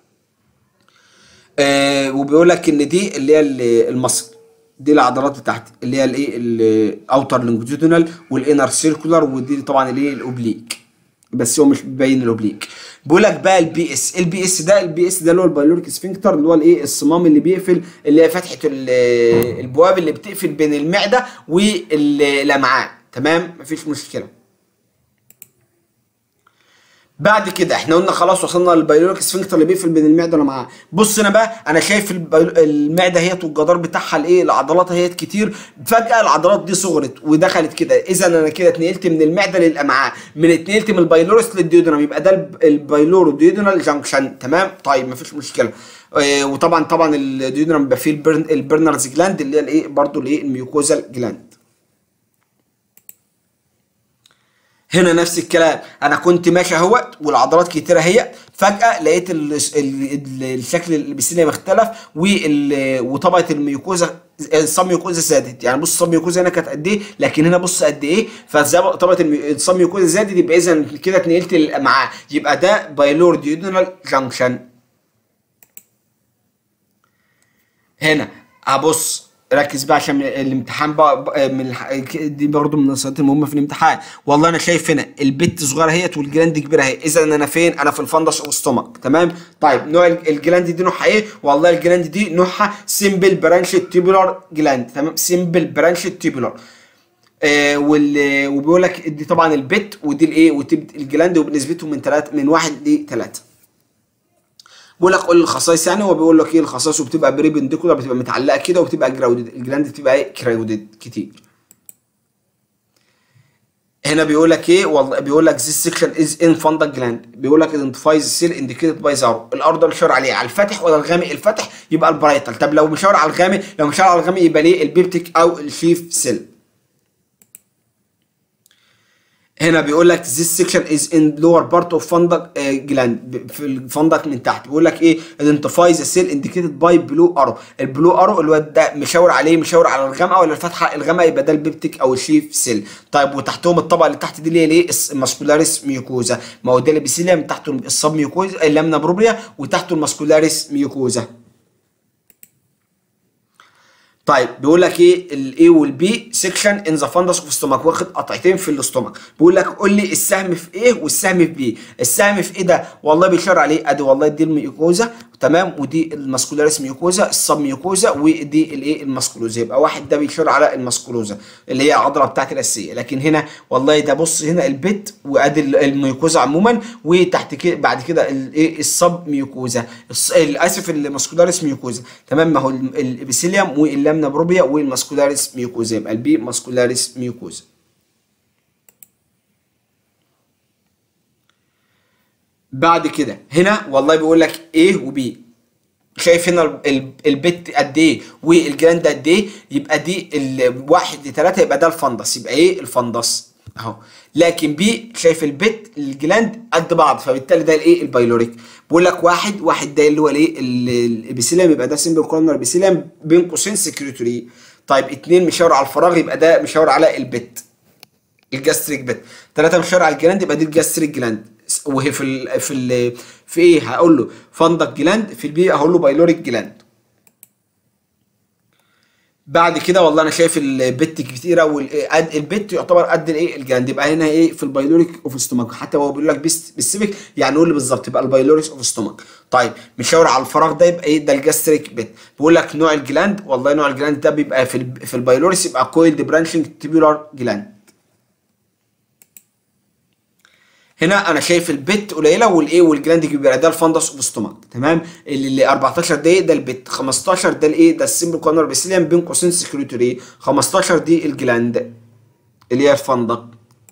آه وبيقول لك ان دي اللي هي المصل دي العضلات بتاعتي اللي هي الايه الاوتر لونجيتودينال والانر سيركولار ودي طبعا الايه الاوبليك بس هو مش بيبين الاوبليك بيقول لك بقى البي اس البي اس ده البي اس ده اللي هو البايلوريك سفنكتر اللي هو الايه الصمام اللي بيقفل اللي هي فتحه البواب اللي بتقفل بين المعده والامعاء تمام مفيش مشكله بعد كده احنا قلنا خلاص وصلنا للبايلوريك سفنكتر اللي بيقفل بين المعده والامعاء بص انا بقى انا شايف المعده اهيت والجدار بتاعها الايه العضلات اهيت كتير فجاه العضلات دي صغرت ودخلت كده اذا انا كده اتنقلت من المعده للامعاء من اتنقلت من البايلوريس للديودنم يبقى ده البايلورو ديودنال جانكشن تمام طيب مفيش مشكله اه وطبعا طبعا الديودنم بيبقى فيه البرن البرنرز جلاند اللي هي الايه برضه الايه الميوكوزال جلاند هنا نفس الكلام انا كنت ماشي اهوت والعضلات كتيره اهي فجاه لقيت ال ال الشكل البسيليوم اختلف وطبقه الميوكوزا الصميوكوزا زادت يعني بص الصميوكوزا هنا كانت قد ايه لكن هنا بص قد ايه فطبقه الصميوكوزا زادت يبقى اذا كده اتنقلت للامعاء يبقى ده بايلور ديودنال جانكشن هنا ابص ركز بقى عشان الامتحان بقى من الح... دي برضه من النصائح المهمه في الامتحان والله انا شايف هنا البت صغيره اهيت والجلاند كبيره اهي اذا انا فين انا في الفندس او ستومك تمام طيب نوع الجلاند دي نوعها ايه والله الجلاند دي نوعها سيمبل برانش تيبولار جلاند تمام سيمبل برانش تيبولار آه وال... وبيقول لك دي طبعا البت ودي الايه وتبت الجلاند وبنسبتهم من 3 من 1 ل 3 بيقول لك قول الخصائص يعني هو بيقول لك ايه الخصائص وبتبقى بريبنديكولار بتبقى متعلقه كده وبتبقى جراودد الجلاند بتبقى ايه كراودد كتير هنا بيقول لك ايه والله بيقول لك this section is in fundal gland بيقول لك identifies the cell indicated by zero الارض ده مشاور عليه على الفاتح ولا الغامق الفاتح يبقى البرايتال طب لو مشاور على الغامق لو مشاور على الغامق يبقى ليه البيبتيك او الشيف سيل هنا بيقول لك this section is in lower part of fundak uh, gland في الفندق من تحت بيقول لك ايه identify the cell indicated by blue arrow البلو ارو اللي هو ده مشاور عليه مشاور على الغامقه ولا الفتحه الغامقه يبقى ده البيبتيك او الشيف سيل طيب وتحتهم الطبقه اللي تحت دي اللي هي ايه الماسكولاريس ميوكوزا ما هو ده الابيثيليوم من تحته الصب ميوكوزا اللامنا بروبريا وتحته الماسكولاريس ميوكوزا طيب بيقول لك ايه الاي والبي سيكشن ان ذا فندس اوف ستومك واخد قطعتين في الاستومك بيقول لك قول لي السهم في ايه والسهم في بي السهم في ايه ده والله بيشار عليه ادي والله دي الميوكوزا تمام ودي الماسكولاريس ميوكوزا السب ميوكوزا ودي الايه الماسكولوزا يبقى واحد ده بيشار على الماسكولوزا اللي هي العضله بتاعت الاساسيه لكن هنا والله ده بص هنا البت وادي الميوكوزا عموما وتحت كده بعد كده الايه السب ميوكوزا اسف الماسكولاريس ميوكوزا تمام ما هو الابيثيليوم واللامنا بروبيا والماسكولاريس ميوكوزا يبقى البي ماسكولاريس ميوكوزا بعد كده هنا والله بيقول لك A وبي شايف هنا البت قد ايه والجراند قد ايه يبقى دي الواحد لثلاثة يبقى ده الفندس يبقى ايه الفندس اهو لكن بي شايف البت الجلاند قد بعض فبالتالي ده الايه البايلوريك بقول لك واحد واحد ده اللي هو الايه الابيثيليوم يبقى ده سيمبل كولونر ابيثيليوم بين قوسين سكريتوري طيب اتنين مشاور على الفراغ يبقى ده مشاور على البت الجاستريك بت ثلاثة مشاور على الجلاند يبقى دي الجاستريك جلاند وهي في ال في ال في ايه هقول له فندق جلاند في البي هقول له بايلوريك جلاند بعد كده والله انا شايف البت كتيره والبت يعتبر قد الايه الجلاند يبقى هنا ايه في البايلوريك اوف ستومك حتى هو بيقول لك بالسيفيك يعني قول لي بالظبط يبقى البايلوريك اوف ستومك طيب مشاور على الفراغ ده يبقى ايه ده الجاستريك بت بيقول لك نوع الجلاند والله نوع الجلاند ده بيبقى في ال في البايلوريس يبقى كويلد برانشنج تيبولار جلاند هنا انا شايف البت قليله والايه والجلاند كبيره ده الفندس اوف ستومك تمام اللي 14 ده ده البت 15 ده الايه ده السيمبل كورنر بيسيليم بين قوسين سكريتوري 15 دي الجلاند اللي هي الفندق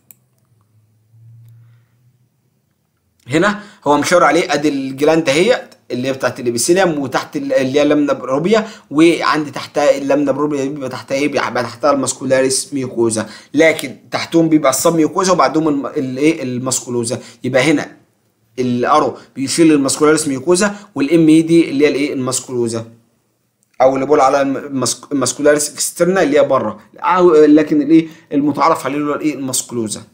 هنا هو مشاور عليه ادي الجلاند اهي اللي هي بتاعت الابيثيليوم وتحت اللي هي اللامنا بروبيا وعندي تحتها اللامنا بروبيا بيبقى تحتها ايه بيبقى تحتها الماسكولاريس ميوكوزا لكن تحتهم بيبقى الصب ميوكوزا وبعدهم الايه الماسكولوزا يبقى هنا الارو بيشيل الماسكولاريس ميوكوزا والام اي دي اللي هي الايه الماسكولوزا او اللي بقول على الماسكولاريس اكسترنا اللي هي بره لكن الايه المتعارف عليه اللي هو الايه الماسكولوزا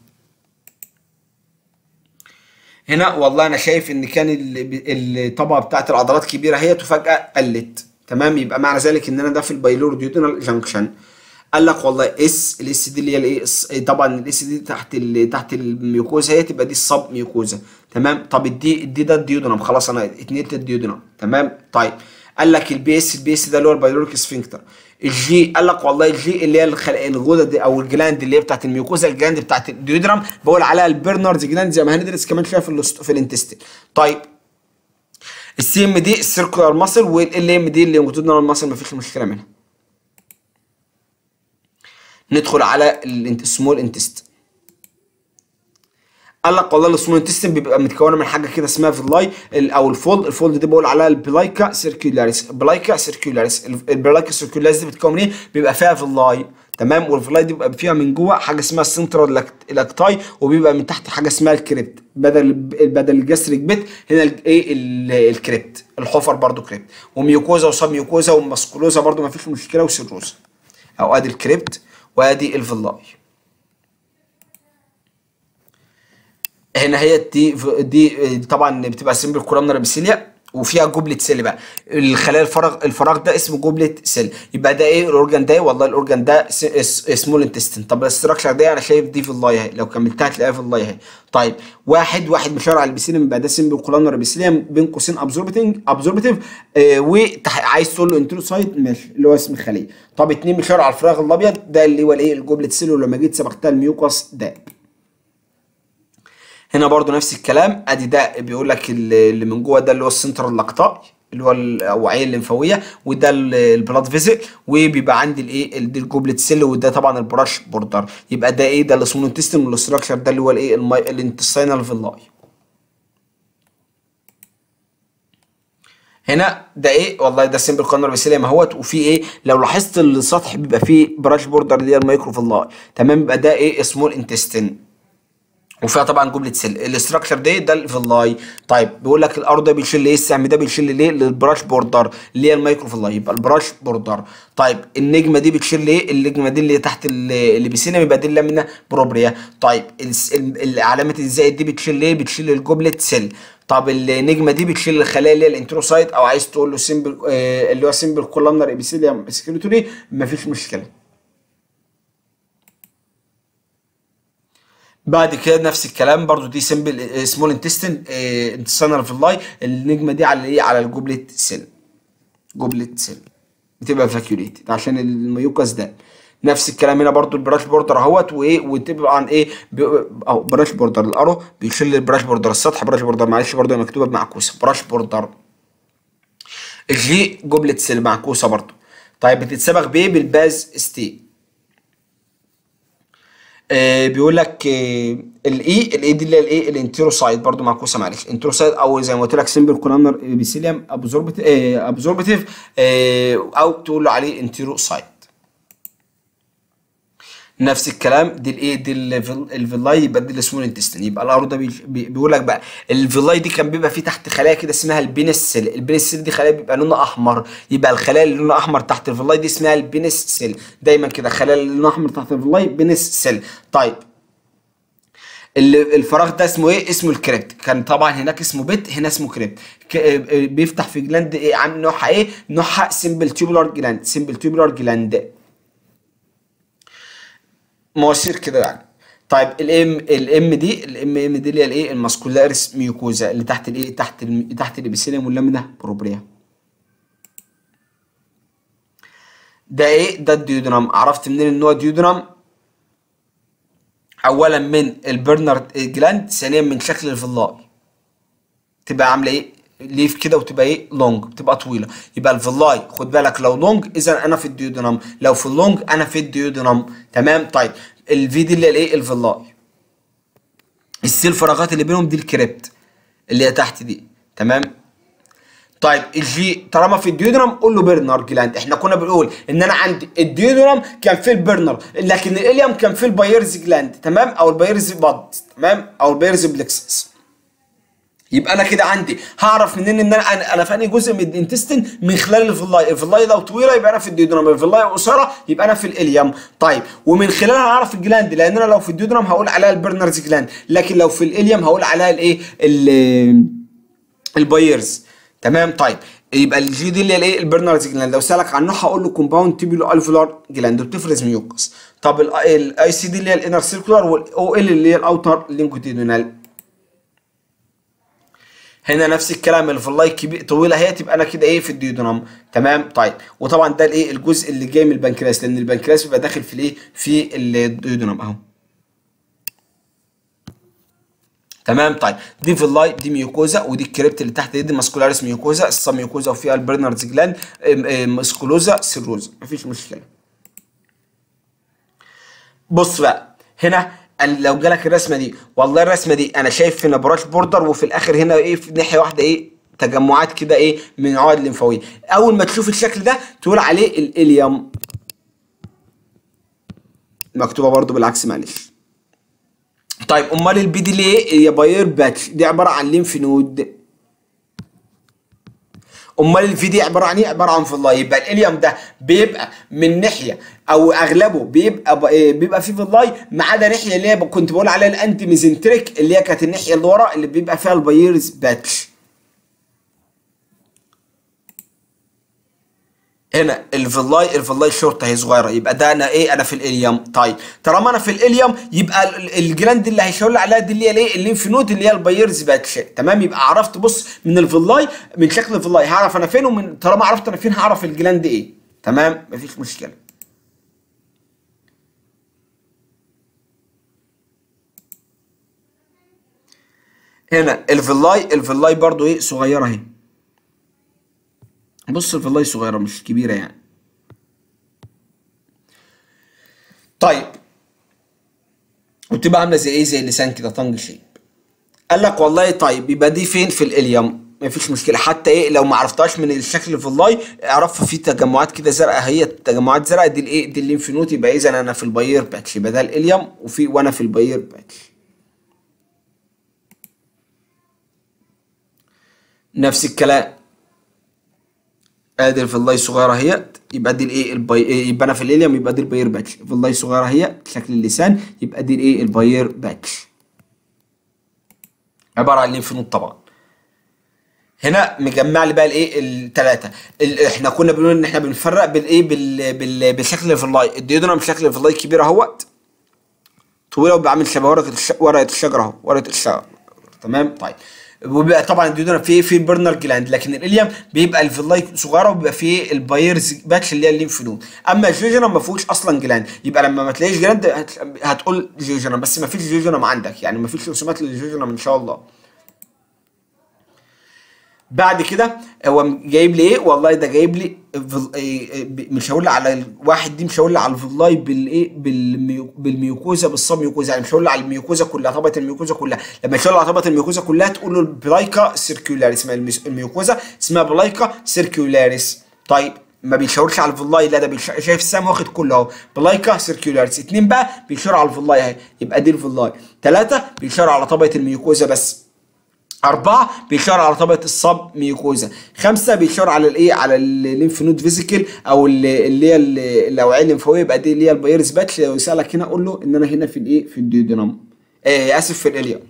هنا والله انا شايف ان كان الطبقه بتاعت العضلات كبيره هي وفجاه قلت تمام يبقى معنى ذلك ان انا ده في البايلور ديودينال جانكشن قال لك والله اس الاس دي اللي هي الايه طبعا الاس دي تحت ال تحت الميوكوزا هي تبقى دي الصب ميوكوزا تمام طب الدي الدي ده الديودنم خلاص انا اتنيت الديودنم تمام طيب قال لك البي اس البي اس ده اللي هو البايلوريك سفنكتر الجي قال لك والله الجي اللي هي الغده دي او الجلاند اللي هي بتاعت الميوكوزا الجلاند بتاعت الديودرام بقول عليها البرناردز جلاند زي ما هندرس كمان شويه في في الانتستين طيب السي ام دي السيركولار ماسل والال ام دي اللي موجودة ماسل مفيش مشكله منها ندخل على السمول انتست قال لك والله السمول انتستين بيبقى متكونه من حاجه كده اسمها فيلاي او الفولد الفولد دي بقول عليها البلايكا سيركيولاريس بلايكا سيركيولاريس البلايكا سيركيولاريس دي بتكون ايه بيبقى فيها فيلاي تمام والفيلاي دي بيبقى فيها من جوه حاجه اسمها السنترال لاكتاي وبيبقى من تحت حاجه اسمها الكريبت بدل بدل الجاستريك بيت هنا ايه الكريبت الحفر برضو كريبت وميوكوزا وسب ميوكوزا وماسكولوزا برضو ما فيش مشكله وسيروزا او ادي الكريبت وادي الفيلاي هنا هي دي دي طبعا بتبقى سيمبل كولامنر بسيليا وفيها جوبلة سيل بقى الخلايا الفراغ الفراغ ده اسمه جوبلة سيل يبقى ده ايه الاورجان ده والله الاورجان ده سمول انتستين طب الاستراكشر ده انا شايف دي في اللاي اهي لو كملتها هتلاقيها في اللاي اهي طيب واحد واحد مشاور على البسيليم يبقى ده سيمبل كولامنر بسيليا بين قوسين ابزوربتنج ابزوربتيف آه وعايز تقول له انتروسايت ماشي اللي هو اسم الخليه طب اتنين مشاور على الفراغ الابيض ده اللي هو الايه الجوبلة سيل ولما جيت سبقتها الميوكاس ده هنا برضو نفس الكلام ادي ده بيقول لك اللي من جوه ده اللي هو السنترال لاكتاي اللي هو الاوعيه الليمفاويه وده البلاد فيزل وبيبقى عندي الايه دي الجوبلت سيل وده طبعا البراش بوردر يبقى ده ايه ده السمول انتستين والاستراكشر ده اللي هو الايه الانتستينال فيلاي هنا ده ايه والله ده سيمبل كورنر بسيليم اهوت وفي ايه لو لاحظت السطح بيبقى فيه براش بوردر اللي هي المايكرو فيلاي تمام يبقى ده ايه سمول انتستين وفيها طبعا جمله سيل الاستراكشر دي ده الفيلاي طيب بيقول لك الارض ده بيشيل ايه السهم ده بيشيل ليه للبراش بوردر اللي هي المايكرو فيلاي يبقى البراش بوردر طيب النجمه دي بتشيل ايه النجمه دي اللي تحت اللي بيسيلم يبقى دي اللامينا بروبريا طيب علامه الزائد دي بتشيل ايه بتشيل الجمله سيل طب النجمه دي بتشيل الخلايا اللي هي الانتروسايت او عايز تقول له سيمبل آه اللي هو سيمبل كولامنر ابيثيليوم سكريتوري مفيش مشكله بعد كده نفس الكلام برضو دي سيمبل سمول انتستين انتستينال فيلاي النجمه دي على ايه على الجوبلت سيل جوبلت سيل بتبقى فاكيوليتد عشان الميوكاس ده نفس الكلام هنا برضو البراش بوردر اهوت وايه وتبقى عن ايه اهو براش بوردر الارو بيشيل البراش بوردر السطح براش بوردر معلش برضو مكتوبه بمعكوسه براش بوردر الجي جوبلت سيل معكوسه برضو طيب بتتسبغ بايه بالباز ستي آه بيقول لك آه الاي الاي دي اللي هي الايه الانتروسايد برضو معكوسه معلش انتروسايد او زي ما قلت لك سمبل كولامنر ابيثيليوم ابزوربت آه ابزوربتيف آه او تقول له عليه انتروسايد نفس الكلام دي الايه دي الفيلاي يبقى دي السمول انتستين يبقى الارو ده بي بيقول لك بقى الفيلاي دي كان بيبقى فيه تحت خلايا كده اسمها البينسل البينسل دي خلايا بيبقى لونها احمر يبقى الخلايا اللي لونها احمر تحت الفيلاي دي اسمها البينسل دايما كده خلايا اللي لونها احمر تحت الفيلاي بينسل طيب الفراغ ده اسمه ايه اسمه الكريبت كان طبعا هناك اسمه بيت هنا اسمه كريبت بيفتح في جلاند ايه عن نوعها ايه نوعها سمبل تيوبولار جلاند سمبل تيوبولار جلاند مواسير كده يعني طيب الام الام دي الام ام دي اللي هي الايه الماسكولاريس ميوكوزا اللي تحت الايه تحت ال تحت الابيثيليوم واللامينا بروبريا ده ايه ده الديودرام عرفت منين ان هو ديودرام اولا من البرنر جلاند ثانيا من شكل الفلاي تبقى عامله ايه ليف كده وتبقى ايه لونج بتبقى طويله يبقى الفلاي خد بالك لو لونج اذا انا في الديودرام لو في اللونج انا في الديودرام تمام طيب الفي دي اللي هي الايه الفلاي السيل فراغات اللي بينهم دي الكريبت اللي هي تحت دي تمام طيب الجي طالما في الديودرام قول له برنر جلاند احنا كنا بنقول ان انا عندي الديودرام كان في البرنر لكن الاليوم كان في البايرز جلاند تمام او البايرز باد تمام او البايرز بلكسس يبقى انا كده عندي هعرف منين ان انا انا في انهي جزء من الانتستين من خلال الفلاي الفلاي لو طويله يبقى انا في الديودرام الفلاي قصيره يبقى انا في الاليوم طيب ومن خلالها هعرف الجلاند لان انا لو في الديودرام هقول عليها البرنرز جلاند لكن لو في الاليوم هقول عليها الايه البايرز تمام طيب يبقى الجي دي اللي هي الايه البرنرز جلاند لو سالك عن نوعها هقول له كومباوند تيبيولو الفولار جلاند وبتفرز ميوكس طب الاي سي دي اللي هي الانر سيركولار والاو ال اللي هي الاوتر لينكوتيدونال هنا نفس الكلام الفلاي كبير طويله اهي تبقى انا كده ايه في الديودرام تمام طيب وطبعا ده الايه الجزء اللي جاي من البنكرياس لان البنكرياس بيبقى داخل في الايه في الديودرام اهو تمام طيب دي فيلاي دي ميوكوزا ودي الكريبت اللي تحت دي ماسكولاريس ميوكوزا الصم ميوكوزا وفيها البرنردز جلاند ماسكولوزا سيروزا مفيش مشكله بص بقى هنا لو جالك الرسمه دي والله الرسمه دي انا شايف هنا براش بوردر وفي الاخر هنا ايه في ناحيه واحده ايه تجمعات كده ايه من عقد لمفاويه اول ما تشوف الشكل ده تقول عليه الاليوم مكتوبه برضو بالعكس معلش طيب امال البي دي ليه يا باير باتش دي عباره عن ليمف نود امال الفي دي عباره عن ايه عباره عن فلاي يبقى الاليوم ده بيبقى من ناحيه او اغلبه بيبقى بيبقى فيه فلاي ما عدا ناحيه اللي هي كنت بقول عليها الانتي ميزنتريك اللي هي كانت الناحيه اللي ورا اللي بيبقى فيها البايرز باتش هنا الفلاي الفلاي شورت اهي صغيره يبقى ده انا ايه انا في الاليوم طيب طالما انا في الاليوم يبقى الجلاند اللي هيشاور لي عليها دي اللي هي الايه الليمف نود اللي هي البايرز باتش تمام يبقى عرفت بص من الفلاي من شكل الفلاي هعرف انا فين ومن طالما عرفت انا فين هعرف الجلاند ايه تمام مفيش مشكله هنا الفلاي الفلاي برضو ايه صغيره اهي بص الفلاي صغيرة مش كبيرة يعني طيب وتبقى عاملة زي ايه زي اللسان كده طنج شيب قال لك والله طيب يبقى دي فين في الاليوم مفيش مشكلة حتى ايه لو ما عرفتهاش من الشكل الفلاي اعرفها في تجمعات كده زرقاء هي تجمعات زرقاء دي الايه دي الليمف نود يبقى اذا انا في الباير باتش يبقى ده الاليوم وفي وانا في الباير باتش نفس الكلام ادي الفلاي صغيره اهي يبقى دي الايه البي... يبقى انا في الاليوم يبقى دي الباير باتش الفلاي صغيره اهي شكل اللسان يبقى دي الايه الباير باتش عباره عن ليمف نود طبعا هنا مجمع لي بقى الايه الثلاثه احنا كنا بنقول ان احنا بنفرق بالايه بال... بال... بالشكل في اللاي الديودرم شكل في اللاي كبير اهوت طويله وبيعمل شبه ورقه الش... ورقه الشجره اهو ورقه الشجره تمام طيب وبيبقى طبعا الديودرم فيه فيه البرنر جلاند لكن الاليم بيبقى الفيلاي صغيره وبيبقى فيه البايرز باتش اللي هي الليمف نود اما الجيجرم ما فيهوش اصلا جلاند يبقى لما ما تلاقيش جلاند هت... هتقول جيجرم بس ما فيش جيجرم عندك يعني ما فيش رسومات للجيجرم ان شاء الله بعد كده هو جايب لي ايه والله ده جايب لي فل- إيه- إيه- مش هقول لي على الواحد دي مش هقول لي على الفلاي بالايه بالميو- بالميوكوزا بالصاب ميوكوزا يعني مش هقول لي على الميوكوزا كلها طبقه الميوكوزا كلها لما تقول على طبقه الميوكوزا كلها تقول له البلايكا سيركيولاريس اسمها الميس- الميوكوزا اسمها بلايكا سيركيولاريس طيب ما بيشاورش على الفلاي لا ده بيش- شايف السهم واخد كله اهو بلايكا سيركيولاريس اتنين بقى بيشاور على الفلاي اهي يبقى دي الفلاي ثلاثه بيشاور على طبقه الميوكوزا بس أربعة بيشاور على طبقة الصب ميوكوزا خمسة بيشاور على الإيه على الليمف نود فيزيكال أو اللي اللي هي ال- الأوعية الليمفاوية يبقى دي اللي هي البايرس باتش لو يسألك هنا قول له إن أنا هنا في الإيه في الديودرام آه آسف في الإليا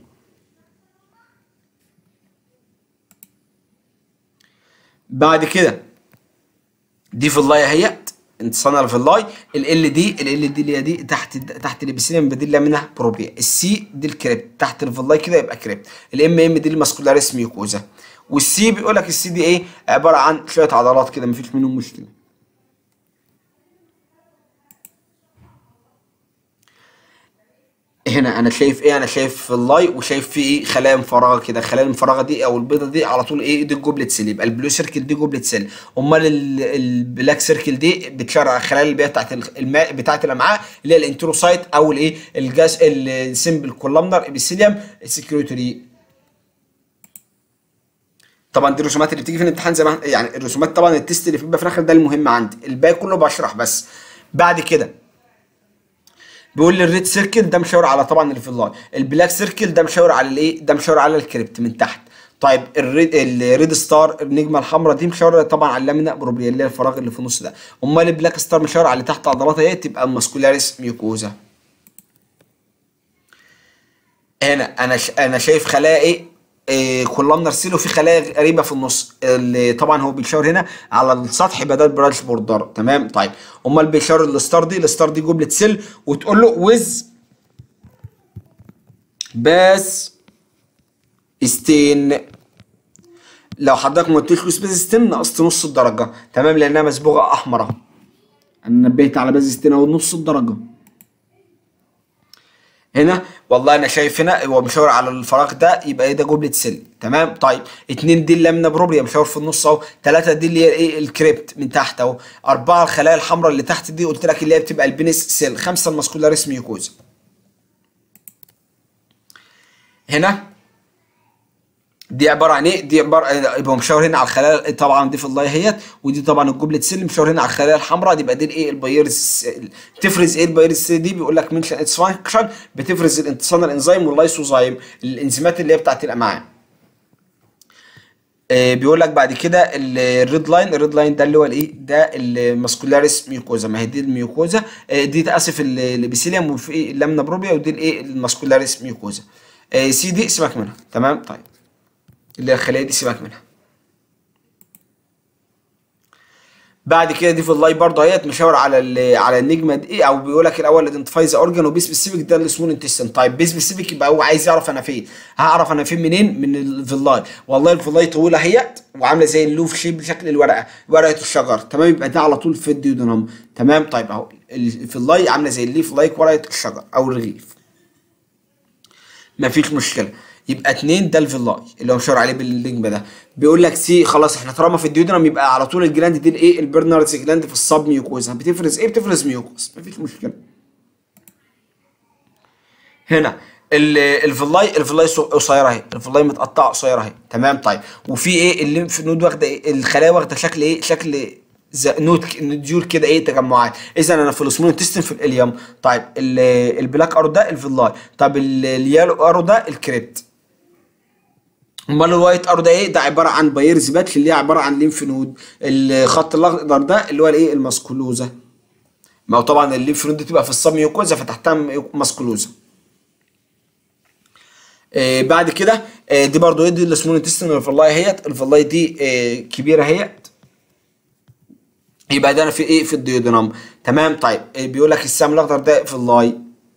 بعد كده دي في اللاي اهيت انتصانا في اللاي ال دي ال دي اللي هي دي تحت تحت الابيسيليوم بديل منها بروبيا السي دي الكريبت تحت الفلاي كده يبقى كريبت الام ام دي الماسكولاريس ميوكوزا والسي بيقول لك السي دي ايه عباره عن شويه عضلات كده مفيش منهم مشكله هنا انا شايف ايه انا شايف في اللاي وشايف في ايه خلايا مفرغه كده الخلايا المفرغه دي او البيضه دي على طول ايه دي الجوبلت سيل يبقى البلو سيركل دي جوبلت سيل امال ال- البلاك سيركل دي بتشرع الخلايا اللي هي بتاعت الماء بتاعت الامعاء اللي هي الانتروسايت او الايه الجاز السمبل كولامنر ابيثيليوم سكريتوري طبعا دي الرسومات اللي بتيجي في الامتحان زي ما يعني الرسومات طبعا التست اللي بيبقى في الاخر ده المهم عندي الباقي كله بشرح بس بعد كده بيقول لي الريد سيركل ده مشاور على طبعا اللي في اللاين البلاك سيركل ده مشاور على الايه ده مشاور على الكريبت من تحت طيب الريد الريد ستار النجمه الحمراء دي مشاوره طبعا على اللامينا بروبريا اللي هي الفراغ اللي في النص ده امال البلاك ستار مشاور على اللي تحت عضلاتها ايه تبقى الماسكولاريس ميوكوزا هنا انا ش... انا شايف خلايا ايه إيه كولامنر سيل وفي خلايا غريبه في النص اللي طبعا هو بيشاور هنا على السطح بدل برانش بوردر تمام طيب امال بيشاور الستار دي الستار دي جمله سيل وتقول له ويز باس ستين لو حضرتك ما قلتلوش باس ستين نقصت نص الدرجه تمام لانها مصبوغه احمر اهو انا نبهت على باس ستين اهو نص الدرجه هنا والله انا شايف هنا هو مشاور على الفراغ ده يبقى ايه ده جمله سيل تمام طيب اتنين دي اللامنا بروبريا مشاور في النص اهو ثلاثه دي اللي هي ايه الكريبت من تحت اهو اربعه الخلايا الحمراء اللي تحت دي قلت لك اللي هي بتبقى البينس سيل خمسه الماسكولاريس ميوكوزا هنا دي عباره عن ايه؟ دي عباره يبقى مشاور هنا على الخلايا طبعا دي في اللاي اهيت ودي طبعا الجمله سيل مشاور هنا على الخلايا الحمراء دي يبقى دي الايه البايرس بتفرز ايه البايرس دي بيقول لك منشن اتس فانكشن بتفرز الانتصان الانزيم واللايسوزايم الانزيمات اللي هي بتاعت الامعاء آه بيقول لك بعد كده الريد لاين الريد لاين ده اللي هو الايه ده الماسكولاريس ميوكوزا ما هي دي الميوكوزا آه دي اسف الابيثيليوم وفي اللامنا بروبيا ودي الايه الماسكولاريس ميوكوزا آه سي دي سيبك منها تمام طيب اللي هي الخلايا دي سيبك منها بعد كده دي في اللاي برضه اهيت مشاور على على النجمه دي او بيقول لك الاول ايدنتيفاي ذا اورجان وبي سبيسيفيك ده السمول انتستين طيب بي سبيسيفيك يبقى هو عايز يعرف انا فين هعرف انا فين منين من الفيلاي والله الفيلاي طويله اهيت وعامله زي اللوف شيب بشكل الورقه ورقه الشجر تمام يبقى ده على طول في الديودنم تمام طيب اهو الفيلاي عامله زي الليف لايك ورقه الشجر او الرغيف مفيش مشكله يبقى اتنين ده الفيلاي اللي هو مشاور عليه بالنجمه ده بيقول لك سي خلاص احنا طالما في الديودرم يبقى على طول الجلاند دي الايه البرناردز جلاند في الصاب ميوكوزا بتفرز ايه بتفرز ميوكوز مفيش مشكله هنا الفيلاي الفيلاي قصيره اهي الفيلاي متقطعه قصيره اهي تمام طيب وفي ايه الليمف نود واخده ايه الخلايا واخده شكل ايه شكل نوت نديول كده ايه تجمعات اذا انا في السمول انتستين في الاليوم طيب البلاك ارو ده الفيلاي طب اليالو ارو ده الكريبت امال الوايت ار ده ايه ده عباره عن بايرز باتش اللي هي عباره عن ليمف نود الخط الاخضر ده اللي هو الايه الماسكولوزا ما هو طبعا الليمف نود دي تبقى في الصاب ميوكوزا فتحتها ماسكولوزا آه بعد كده آه دي برضو ايه دي السمول انتستين الفلاي اهيت الفلاي دي آه كبيره اهيت يبقى ده انا في ايه في الديودرام تمام طيب آه بيقول لك السهم الاخضر ده في اللاي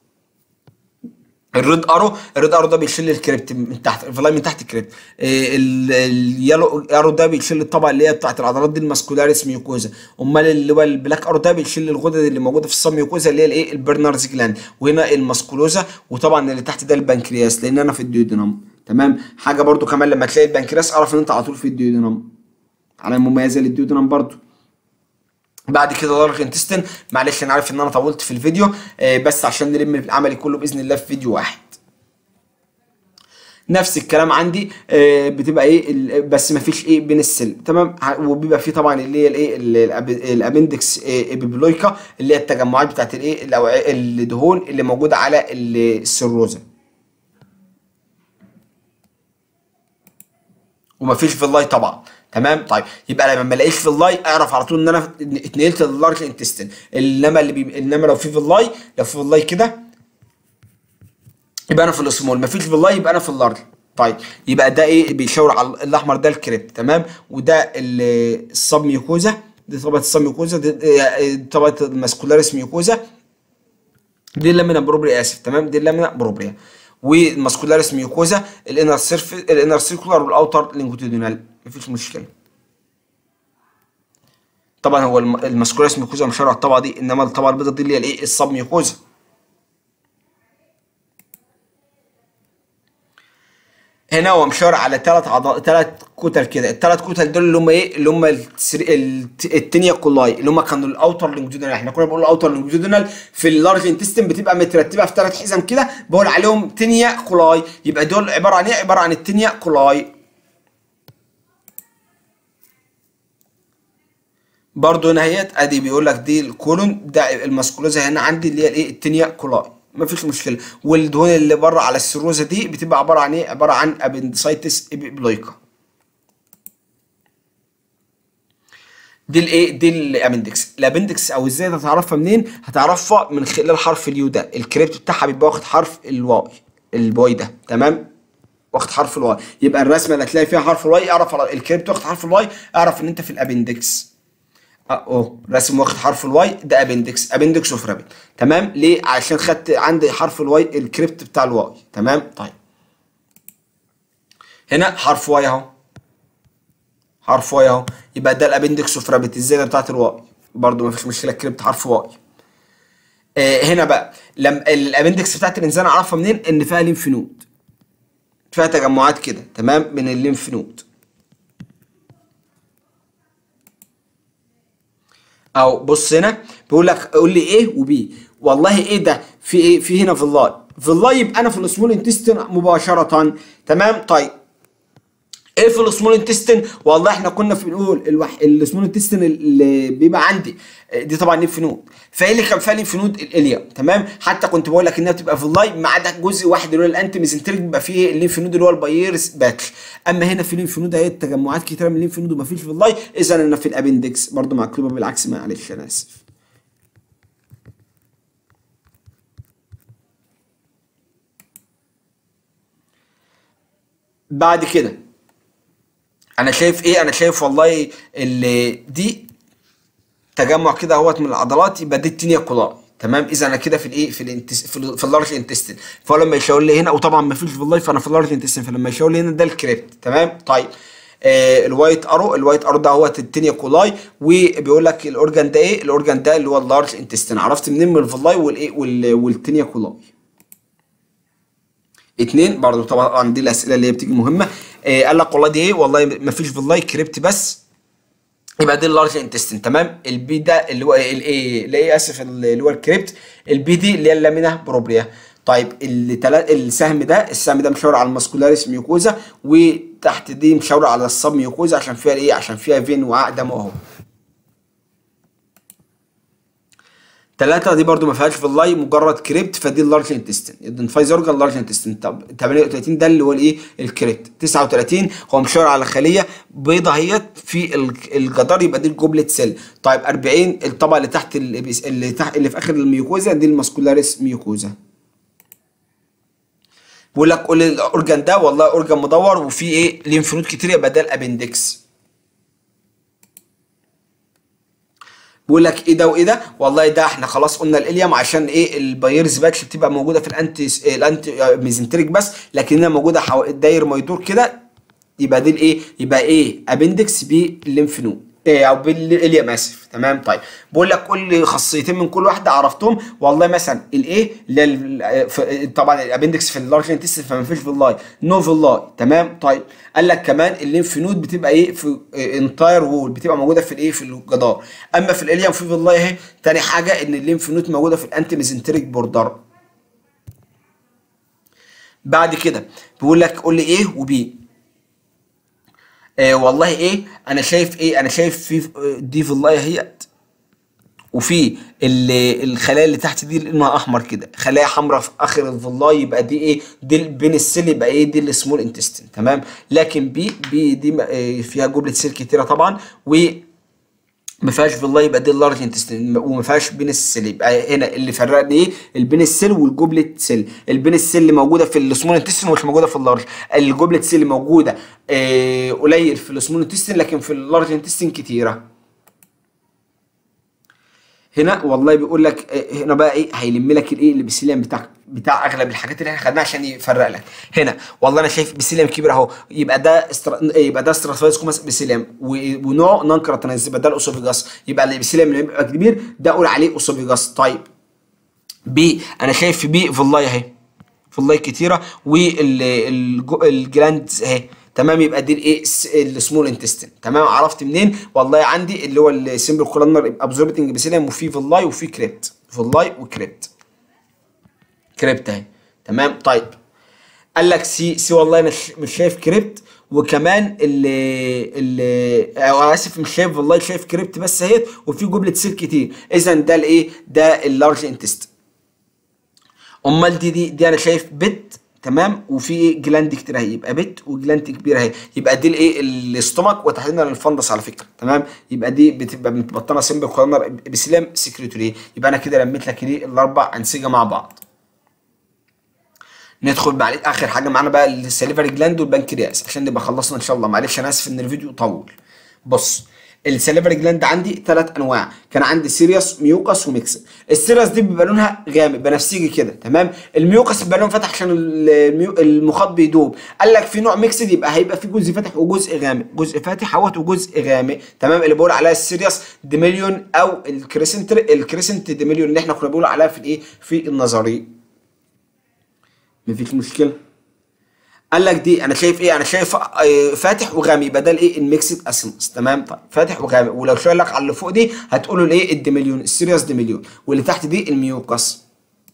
الريد ارو الريد ارو ده بيشيل الكريبت من تحت الفلاي من تحت الكريبت إيه ال- اليالو ارو ده بيشيل الطبقه اللي هي بتاعت العضلات دي الماسكولاريس ميوكوزا امال اللي هو البلاك ارو ده بيشيل الغدد اللي موجوده في الصم ميوكوزا اللي هي الايه البرنرز جلاند وهنا الماسكولوزا وطبعا اللي تحت ده البنكرياس لان انا في الديودنم تمام حاجه برضو كمان لما تلاقي البنكرياس اعرف ان انت على طول في الديودنم على مميزه للديودنم برضو بعد كده لارج انتستين معلش انا عارف ان انا طولت في الفيديو آه، بس عشان نلم العملي كله باذن الله في فيديو واحد نفس الكلام عندي آه، بتبقى ايه ال- بس ما فيش ايه بين السل تمام ه- وبيبقى فيه طبعا اللي هي الايه ال- الأب- الابندكس ابيبلويكا اللي هي التجمعات بتاعت الايه الأوعية- الدهون اللي موجوده على ال- السيروزا ومفيش فيلاي طبعا تمام طيب يبقى لما ما الاقيش فيلاي اعرف على طول ان انا اتنقلت لللارج انتستين انما اللي بي... انما لو في فيلاي لو في فيلاي كده يبقى انا في السمول مفيش فيلاي يبقى انا في اللارج طيب يبقى ده ايه بيشاور على الاحمر ده الكريب تمام وده ال- الصب ميوكوزا دي طبقه الصب ميوكوزا دي آه، طبقه الماسكولاريس ميوكوزا دي اللامينا بروبريا اسف تمام دي اللامينا بروبريا والماسكولاريس ميوكوزا الانر سيرف الانر سيركولار والاوتر لينجوتيدونال مفيش مشكله طبعا هو الم- الماسكولاريس ميوكوزا مش على الطبقه دي انما الطبقه البيضاء دي اللي هي الايه الصب ميوكوزا هنا هو مشاور على ثلاث عضلات ثلاث كتل كده الثلاث كتل دول اللي هم ايه اللي هم السري... الت- التنيا كولاي اللي هم كانوا الاوتر لونجيتودينال احنا كنا بنقول الاوتر لونجيتودينال في اللارج انتستين بتبقى مترتبه في ثلاث حزم كده بقول عليهم تنيا كولاي يبقى دول عباره عن ايه عباره عن التنيا كولاي برضو هنا اهيت ادي بيقول لك دي الكولون ده الماسكولوزا هنا عندي اللي هي الايه التنيا كولاي مفيش مشكله والدهون اللي بره على السيروزا دي بتبقى عباره عن ايه عباره عن ابندسايتس ابيبلويكا دي الايه دي الابندكس الابندكس او ازاي هتعرفها منين هتعرفها من خلال حرف اليو ده الكريبت بتاعها بيبقى واخد حرف الواي الواي ده تمام واخد حرف الواي يبقى الرسمه اللي هتلاقي فيها حرف الواي اعرف على- الكريبت واخد حرف الواي اعرف ان انت في الابندكس اهو رسم واخد حرف الواي ده ابندكس ابندكس اوف رابت تمام ليه عشان خدت عندي حرف الواي الكريبت بتاع الواي تمام طيب هنا حرف واي اهو حرف واي اهو يبقى ده الابندكس اوف رابت الزياده بتاعت الواي برضو مفيش مشكله الكريبت حرف واي آه هنا بقى لما الابندكس بتاعت الانسان اعرفها منين ان فيها ليمف نود فيها تجمعات كده تمام من الليمف نود او بص هنا بيقول لك قول لي ايه وبي والله ايه ده في ايه في هنا في اللاي في اللاي يبقى انا في السمول انتستين مباشره تمام طيب ايه في السمول انتستين والله احنا كنا في بنقول الوح... السمول انتستين اللي بيبقى عندي دي طبعا ليمف نود فايه اللي كان فيها ليمف نود الاليا تمام حتى كنت بقول لك انها بتبقى في اللاي ما عدا جزء واحد اللي هو الانتي ميزنتريك بيبقى فيه الليمف نود اللي هو البايرس باتش اما هنا في ليمف نود اهي تجمعات كتيره من الليمف نود وما فيش في اللاي اذا انا في الابندكس برضو مكتوبه بالعكس معلش انا اسف بعد كده انا شايف ايه انا شايف والله اللي دي تجمع كده اهوت من العضلات يبقى دي التينيا كولاي تمام اذا انا كده في الايه في الانتس في, ال... في اللارج انتستين فلما يشاور لي هنا وطبعا ما فيش في اللايف فانا في اللارج انتستين فلما يشاور لي هنا ده الكريبت تمام طيب آه الوايت ارو الوايت ارو ده هو التينيا كولاي وبيقول لك الاورجان ده ايه الاورجان ده اللي هو اللارج انتستين عرفت منين من الفلاي والايه وال... والتينيا كولاي اتنين برضو طبعا دي الاسئله اللي هي بتيجي مهمه آه قال لك والله دي ايه والله ما فيش فيلاي كريبت بس يبقى دي اللارج انتستين تمام البي ده اللي هو الايه اللي هي اسف اللي هو الكريبت البي دي اللي هي اللامينا بروبريا طيب التلا... السهم ده السهم ده مشاور على الماسكولاريس ميوكوزا وتحت دي مشاور على الصب ميوكوزا عشان فيها ايه عشان فيها فين وعقدم اهو ثلاثة دي برضو ما فيهاش في اللاي مجرد كريبت فدي اللارج انتستين الدنفايز اورجان لارج انتستين طب 38 ده اللي هو الايه الكريبت 39 هو مشاور على خليه بيضه اهيت في الجدار يبقى دي الجوبلت سيل طيب 40 الطبقه اللي تحت اللي تحت اللي في اخر الميوكوزا دي الماسكولاريس ميوكوزا بيقول لك قول لي الاورجان ده والله اورجان مدور وفي ايه ليمف نود كتير يبقى ده الابندكس بيقول لك ايه ده وايه ده والله ده احنا خلاص قلنا الاليم عشان ايه البايرز باكش بتبقى موجوده في الانتي الانتي ميزنتريك بس لكنها موجوده حو... داير ما يدور كده يبقى دي الايه يبقى ايه ابندكس بالليمف نود إيه او بالاليم اسف تمام طيب بقول لك قول لي خاصيتين من كل واحده عرفتهم والله مثلا الايه طبعا الابندكس في اللارج انتستين فما فيش فيلاي نو فيلاي تمام طيب قال لك كمان الليمف نود بتبقى ايه في انتاير وول بتبقى موجوده في الايه في الجدار اما في الاليم في فيلاي اهي تاني حاجه ان الليمف نود موجوده في الانتي ميزنتريك بوردر بعد كده بيقول لك قول لي ايه وبي آه والله ايه انا شايف ايه انا شايف في دي فيلايه اهيت وفي الخلايا اللي تحت دي لونها احمر كده خلايا حمراء في اخر الفيلاي يبقى دي ايه دي بين السيل يبقى ايه دي السمول انتستين تمام لكن بي بي دي فيها جمله سيل كتيره طبعا و ما فيهاش فيلاي يبقى دي اللارج انتستين وما فيهاش بين السيل يبقى هنا اللي فرقني ايه البين السيل والجوبلت سيل البين السيل اللي موجوده في السمول انتستين ومش موجوده في اللارج الجوبلت سيل موجوده آه قليل في السمول انتستين لكن في اللارج انتستين كتيره هنا والله بيقول لك هنا بقى ايه هيلم لك الايه البسيليم بتاع بتاع اغلب الحاجات اللي احنا خدناها عشان يفرق لك هنا والله انا شايف بسيليم كبير اهو يبقى ده استر... يبقى ده استراتيفايز كوماس بسيليم ونوع نون كراتينيز يبقى ده الاوسوفيجاس يبقى البسيليم اللي يبقى كبير ده اقول عليه اوسوفيجاس طيب بي انا شايف في بي فيلاي اهي فيلاي كتيره والجلاند اهي تمام يبقى دي الايه السمول انتستين تمام عرفت منين والله عندي اللي هو السمبل كولانر ابزوربتنج بسيليم وفي فيلاي وفي كريبت فيلاي وكريبت كريبت اهي تمام طيب قال لك سي سي والله انا مش شايف كريبت وكمان اللي اللي اسف مش شايف والله شايف كريبت بس اهيت وفي جمله سيل كتير اذا ده الايه ده اللارج انتست امال دي دي دي انا شايف بت تمام وفي جلاند كتير اهي يبقى بت وجلاند كبيره اهي يبقى دي الايه الاستومك وتحديدا الفندس على فكره تمام يبقى دي بتبقى متبطنه سمبل كولونر بسلام سكريتوري يبقى انا كده لميت لك ايه الاربع انسجه مع بعض ندخل بعد اخر حاجه معانا بقى السليفري جلاند والبنكرياس عشان نبقى خلصنا ان شاء الله معلش انا اسف ان الفيديو طول بص السليفري جلاند عندي ثلاث انواع كان عندي سيريوس ميوكس وميكس السيريوس دي بيبقى لونها غامق بنفسجي كده تمام الميوكس بيبقى لونها فاتح عشان الميو... المخاط بيدوب قال لك في نوع ميكسد يبقى هيبقى في جزء فاتح وجزء غامق جزء فاتح اهوت وجزء غامق تمام اللي بقول عليها السيريوس ديميليون او الكريسنت الكريسنت ديميليون اللي احنا كنا بنقول عليها في الايه في النظري مفيش مشكله قال لك دي انا شايف ايه انا شايف فاتح وغامق يبقى ده الايه الميكسد اسمس تمام طيب فاتح وغامق ولو شايل لك على اللي فوق دي هتقولوا الايه الديميليون السيريوس ديميليون واللي تحت دي الميوكس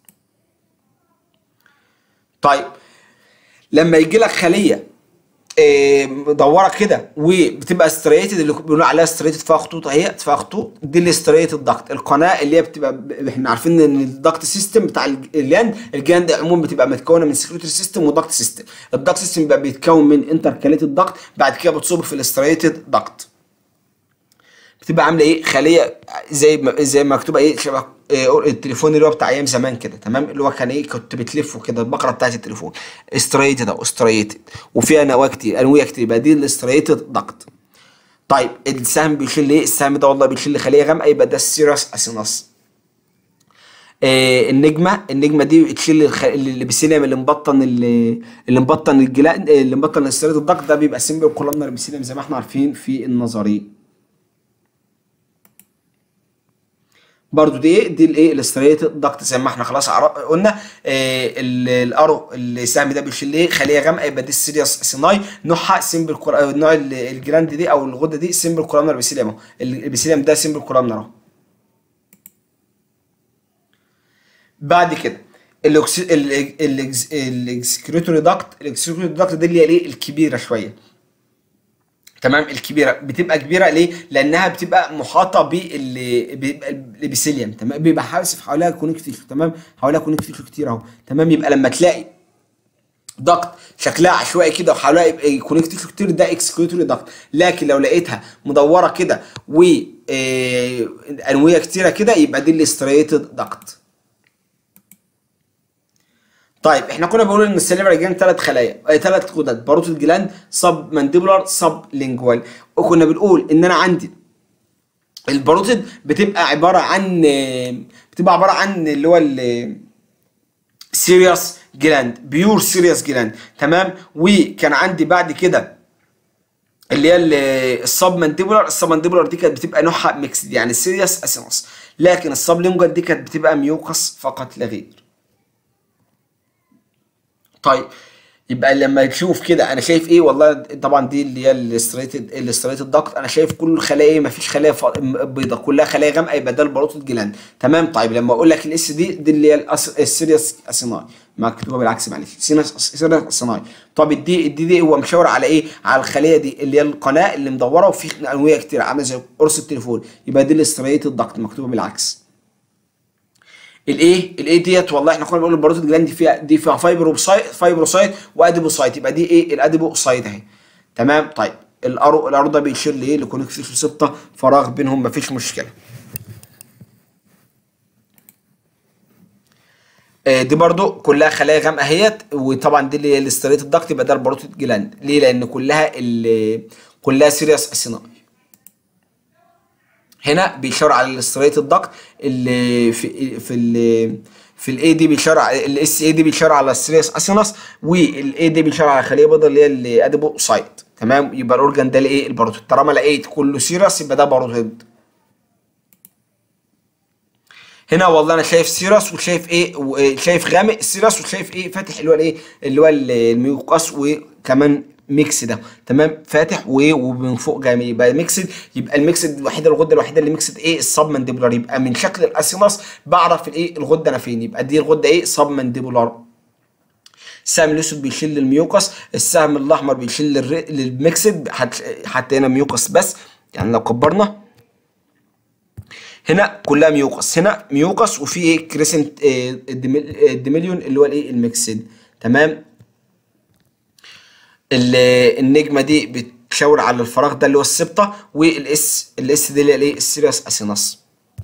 طيب لما يجي لك خليه مدوره كده وبتبقى ستريتد اللي بيقولوا عليها ستريتد فيها خطوط اهي فيها خطوط دي اللي ستريتد ضغط القناه اللي هي بتبقى احنا عارفين ان الضغط سيستم بتاع الجلاند الجلاند عموما بتبقى متكونه من سكريتوري سيستم وضغط سيستم الضغط سيستم بيبقى بيتكون من انتركاليتد ضغط بعد كده بتصب في الستريتد ضغط بتبقى عامله ايه خليه زي ما زي ما مكتوبه ايه شبه إيه التليفون اللي هو بتاع ايام زمان كده تمام اللي هو كان ايه كنت بتلفه كده البقره بتاعت التليفون استريتد او استريتد وفيها انواع كتير انواع كتير يبقى دي الاستريتد ضغط طيب السهم بيشيل ايه السهم ده والله بيشيل خليه غامقه يبقى ده السيروس اسينوس آه النجمه النجمه دي بتشيل الخ... اللي بسيليم اللي مبطن اللي, اللي مبطن الجلاند اللي مبطن الاستريتد الضغط ده بيبقى سيمبل كولومنر بسيليم زي ما احنا عارفين في النظري برضو دي ايه دي الايه الاستريت ضغط زي ما احنا خلاص قلنا إيه الارو السهم ده بيشيل ايه خليه غامقه يبقى دي السيريوس سيناي نوعها سيمبل كور... نوع الجراند دي او الغده دي سيمبل كولامنر بيسيليم اهو البيسيليم ده سيمبل كولامنر اهو بعد كده الاكسكريتوري داكت الاكسكريتوري داكت دي اللي هي الايه الكبيره شويه تمام الكبيره بتبقى كبيره ليه لانها بتبقى محاطه بالبيسيليوم تمام بيبقى حاسف حواليها كونكتيف تمام حواليها كونكتيف كتير اهو تمام يبقى لما تلاقي ضغط شكلها عشوائي كده وحواليها كونكتيف كتير ده اكسكلوتوري ضغط لكن لو لقيتها مدوره كده و انويه كتيره كده يبقى دي الاستريتد ضغط طيب احنا كنا بنقول ان السليفري جلاند ثلاث خلايا ثلاث غدد باروتيد جلاند سب مانديبولار سب لينجوال وكنا بنقول ان انا عندي الباروتيد بتبقى عباره عن بتبقى عباره عن اللي هو سيريوس جلاند بيور سيريوس جلاند تمام وكان عندي بعد كده اللي هي السب مانديبولار السب مانديبولار دي كانت بتبقى نوعها ميكسد يعني سيريوس اسينوس لكن السب لينجوال دي كانت بتبقى ميوكس فقط لا غير طيب يبقى لما تشوف كده انا شايف ايه والله طبعا دي اللي هي الاستريتد الاستريتد داكت انا شايف كل الخلايا ما فيش خلايا بيضه كلها خلايا غامقه يبقى ده الباروتيد جلاند تمام طيب لما اقول لك الاس دي دي اللي هي السيريس اسيناي مكتوبه بالعكس معلش سيريس اسيناي طب الدي الدي دي هو مشاور على ايه على الخليه دي اللي هي القناه اللي مدوره وفي انويه كتير عامله زي قرص التليفون يبقى دي الاستريتد داكت مكتوبه بالعكس الايه الايه ديت والله احنا كنا بنقول الباروتيد جلاند دي فيها دي فيها فايبروسايت فايبروسايت واديبوسايت يبقى دي ايه الاديبوسايت اهي تمام طيب الارو الارو ده بيشير لايه لكونكتيف سبطه فراغ بينهم مفيش مشكله آه دي برضو كلها خلايا غامقه اهيت وطبعا دي اللي هي الاستريت الضغط يبقى ده الباروتيد جلاند ليه لان كلها كلها سيريس اسيناي هنا بيشار على الاستريت الضغط اللي في في ال في الاي دي بيشار على الاس اي دي بيشار على السيريس اسينس والاي دي بيشار على خليه بيضاء اللي هي الاديبوسايت تمام يبقى الاورجان ده الايه الباروتيد طالما لقيت كله سيريس يبقى ده باروتيد هنا والله انا شايف سيرس وشايف ايه شايف غامق سيرس وشايف ايه فاتح اللي هو الايه اللي هو الميوقاس وكمان ميكس ده تمام فاتح ومن فوق جاي يبقى ميكسد يبقى الميكسد الوحيده الغده الوحيده اللي ميكسد ايه السب مانديبولار يبقى من شكل الاسينس بعرف الايه الغده انا فين يبقى دي الغده ايه سب مانديبولار السهم الاسود بيشيل الميوكس السهم الاحمر بيشيل الميكسد حتى هنا ميوكس بس يعني لو كبرنا هنا كلها ميوكس هنا ميوكس وفي ايه كريسنت الديميليون اللي هو الايه الميكسد تمام النجمه دي بتشاور على الفراغ ده اللي هو السبطه والاس الاس دي اللي هي الايه السيريس اسينس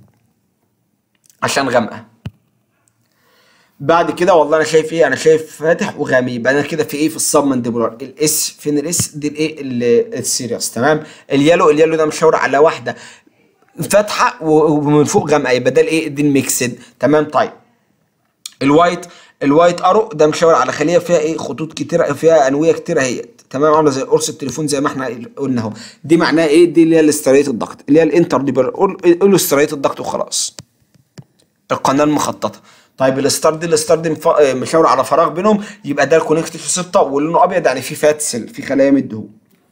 عشان غامقه بعد كده والله انا شايف ايه انا شايف فاتح وغامق يبقى انا كده في ايه في السب مانديبولار الاس فين الاس دي الايه السيريس تمام اليالو اليالو ده مشاور على واحده فاتحه ومن فوق غامقه يبقى ده الايه دي الميكسد تمام طيب الوايت الوايت ارو ده مشاور على خليه فيها ايه خطوط كتيره فيها انويه كتيره اهيت تمام عامله زي قرص التليفون زي ما احنا قلنا اهو دي معناها ايه دي اللي هي الاستريت الضغط اللي هي الانتر دي قول له استريت الضغط وخلاص القناه المخططه طيب الستار دي الستار دي مشاور على فراغ بينهم يبقى ده الكونكتيف سبطه ولونه ابيض يعني في فات سيل في خلايا من الدهون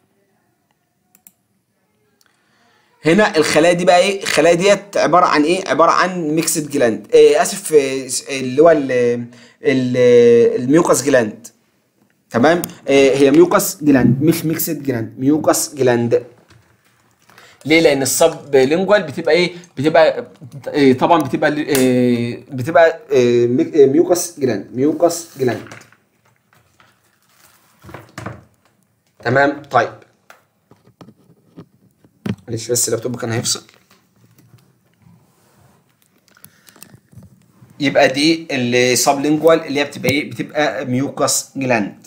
هنا الخلايا دي بقى ايه الخلايا ديت عباره عن ايه عباره عن ميكسد جلاند إيه اسف اللي هو الميوكاس جلاند تمام إيه هي ميوكاس جلاند مش ميكسد جلاند ميوكاس جلاند ليه لان السب لينجوال بتبقى ايه بتبقى إيه طبعا بتبقى إيه بتبقى إيه ميوكاس جلاند ميوكاس جلاند تمام طيب معلش بس اللابتوب كان هيفصل يبقى دي السب لينجوال اللي هي بتبقى ايه بتبقى ميوكاس جلاند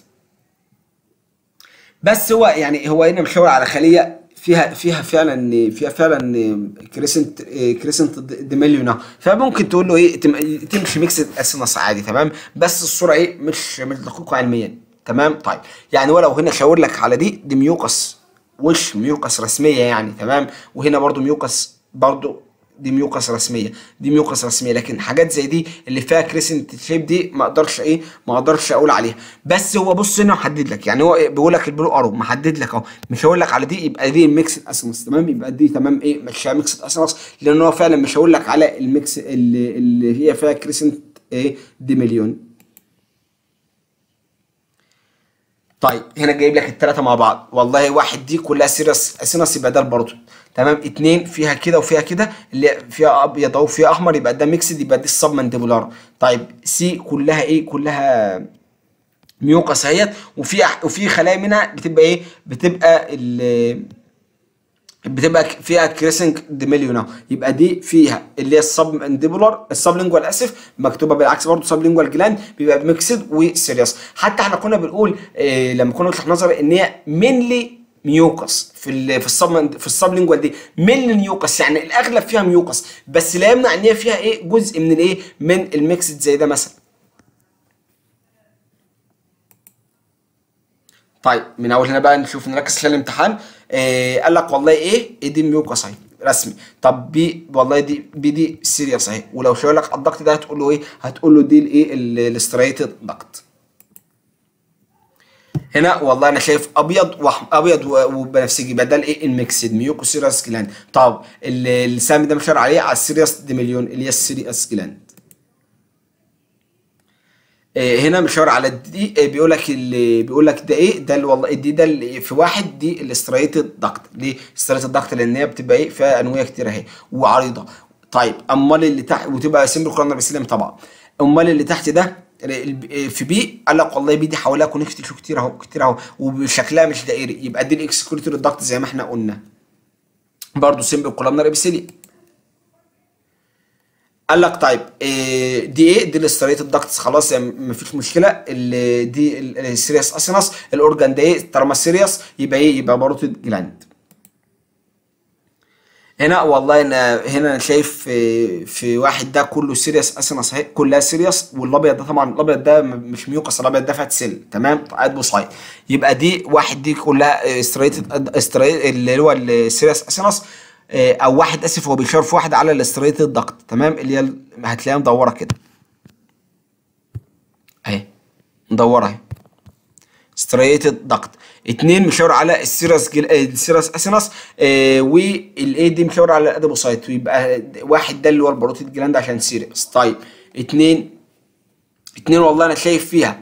بس هو يعني هو هنا مشاور على خليه فيها فيها فعلا فيها فعلا كريسنت كريسنت ديميليونا فممكن تقول له ايه تمشي ميكس اسينس عادي تمام بس الصوره ايه مش مش دقيقه علميا تمام طيب يعني ولو هنا شاور لك على دي دي ميوكس وش ميوكس رسميه يعني تمام وهنا برضو ميوكس برضو دي ميوكس رسميه دي ميوكس رسميه لكن حاجات زي دي اللي فيها كريسنت شيب دي ما اقدرش ايه ما اقدرش اقول عليها بس هو بص هنا محدد لك يعني هو بيقول لك البلو ارو محدد لك اهو مش هقول لك على دي يبقى دي ميكس اسمس تمام يبقى دي تمام ايه مش ميكس اسمس لان هو فعلا مش هقول لك على الميكس اللي, اللي هي فيها كريسنت ايه دي مليون طيب هنا جايب لك الثلاثه مع بعض والله واحد دي كلها سيرس سينس يبقى ده الباروتون تمام اتنين فيها كده وفيها كده اللي فيها ابيض او فيها احمر يبقى ده ميكسد يبقى دي السب مانديبولار طيب سي كلها ايه كلها ميوكس اهيت وفي وفي خلايا منها بتبقى ايه بتبقى ال بتبقى ك- فيها كريسنج ديميليون اهو يبقى دي فيها اللي هي السب مانديبولار السبلينجوال اسف مكتوبه بالعكس برضه سبلينجوال جلاند بيبقى ميكسد وسيريس حتى احنا كنا بنقول إيه لما كنا بنشرح نظري ان هي مينلي ميوكس في ال في السب في السبلينجوال دي مينلي ميوكس يعني الاغلب فيها ميوكس بس لا يمنع ان هي فيها ايه جزء من الايه من الميكسد زي ده مثلا طيب من اول هنا بقى نشوف نركز خلال الامتحان آه قال لك والله ايه ايه دي ميوكس اهي رسمي طب بي والله دي بي دي سيريس اهي ولو شاور لك الضغط ده هتقول له ايه هتقول له دي الايه الاستريتد ضغط هنا والله انا شايف ابيض وأح- ابيض و- وبنفسجي يبقى ده الايه الميكسد ميوكو سيريس جلاند طب ال- السهم ده مشار عليه على السيريس ديميليون اللي هي السيريس جلاند آه، هنا مشاور على دي آه، بيقول لك اللي بيقول لك ده ايه ده اللي والله دي ده اللي في واحد دي الاستريتد ضغط ليه استريتد ضغط لان هي بتبقى ايه فيها انويه كتير اهي وعريضه طيب امال اللي تحت وتبقى سيمبل كورنر بسلم طبعا امال اللي تحت ده ال- آه، في بي قال لك والله بي دي حواليها كونكتيف كتير اهو كتير اهو وشكلها مش دائري يبقى دي الاكسكلوتر الضغط زي ما احنا قلنا برضه سيمبل كولامنر ابيثيليوم قال لك طيب إيه دي ايه دي الاستريت الدكتس خلاص يعني مفيش مشكله ال- دي السيريس اسينس الاورجان ده ايه طالما سيريس يبقى ايه يبقى باروتيد جلاند هنا والله انا هنا انا شايف في, في واحد ده كله سيريس اسينس اهي كلها سيريس والابيض ده طبعا الابيض ده م- مش ميوكس الابيض ده فات سيل تمام قاعد بوصاي يبقى دي واحد دي كلها استريت استريت اللي هو السيريس اسينس او واحد اسف هو بيشار في واحد على الاستريت الضغط تمام اللي هي ال- هتلاقيها مدوره كده اهي مدوره اهي ستريتد ضغط اتنين مشاور على السيرس جل... آه، السيرس اسينس آه والاي دي مشاور على الاديبوسايت ويبقى واحد ده اللي هو البروتيد جلاند عشان سيريس طيب اتنين اتنين والله انا شايف فيها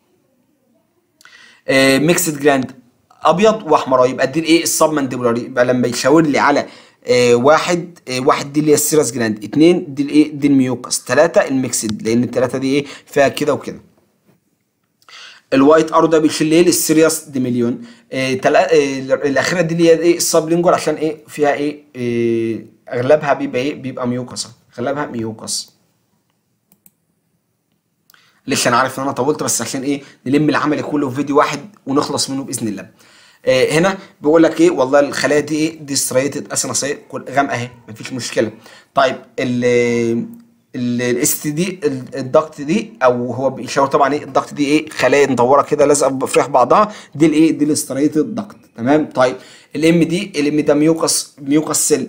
آه ميكسد جلاند ابيض واحمر يبقى دي الايه السب مانديبولار يبقى لما يشاور لي على آه واحد آه واحد دي اللي هي السيرس جلاند اتنين دي الايه دي الميوكس تلاتة الميكسد لان التلاتة دي ايه فيها كده وكده الوايت ارو ده بيشيل ايه السيريس ديميليون آه تلا... آه الاخيره دي اللي هي ايه السبلينجوال عشان ايه فيها ايه, إيه اغلبها بيبقى ايه بيبقى ميوكس اغلبها ميوكس لسه انا عارف ان انا طولت بس عشان ايه نلم العمل كله في فيديو واحد ونخلص منه باذن الله آه هنا بيقول لك ايه والله الخلايا دي ايه دي ستريتد اسنسيه غامقه اهي مفيش مشكله طيب ال الاس تي دي الضغط دي او هو بيشاور طبعا ايه الضغط دي ايه خلايا مدوره كده لازقه في ريح بعضها دي الايه دي الاستريت الضغط تمام طيب الام دي الام ده ميوكس ميوكس سيل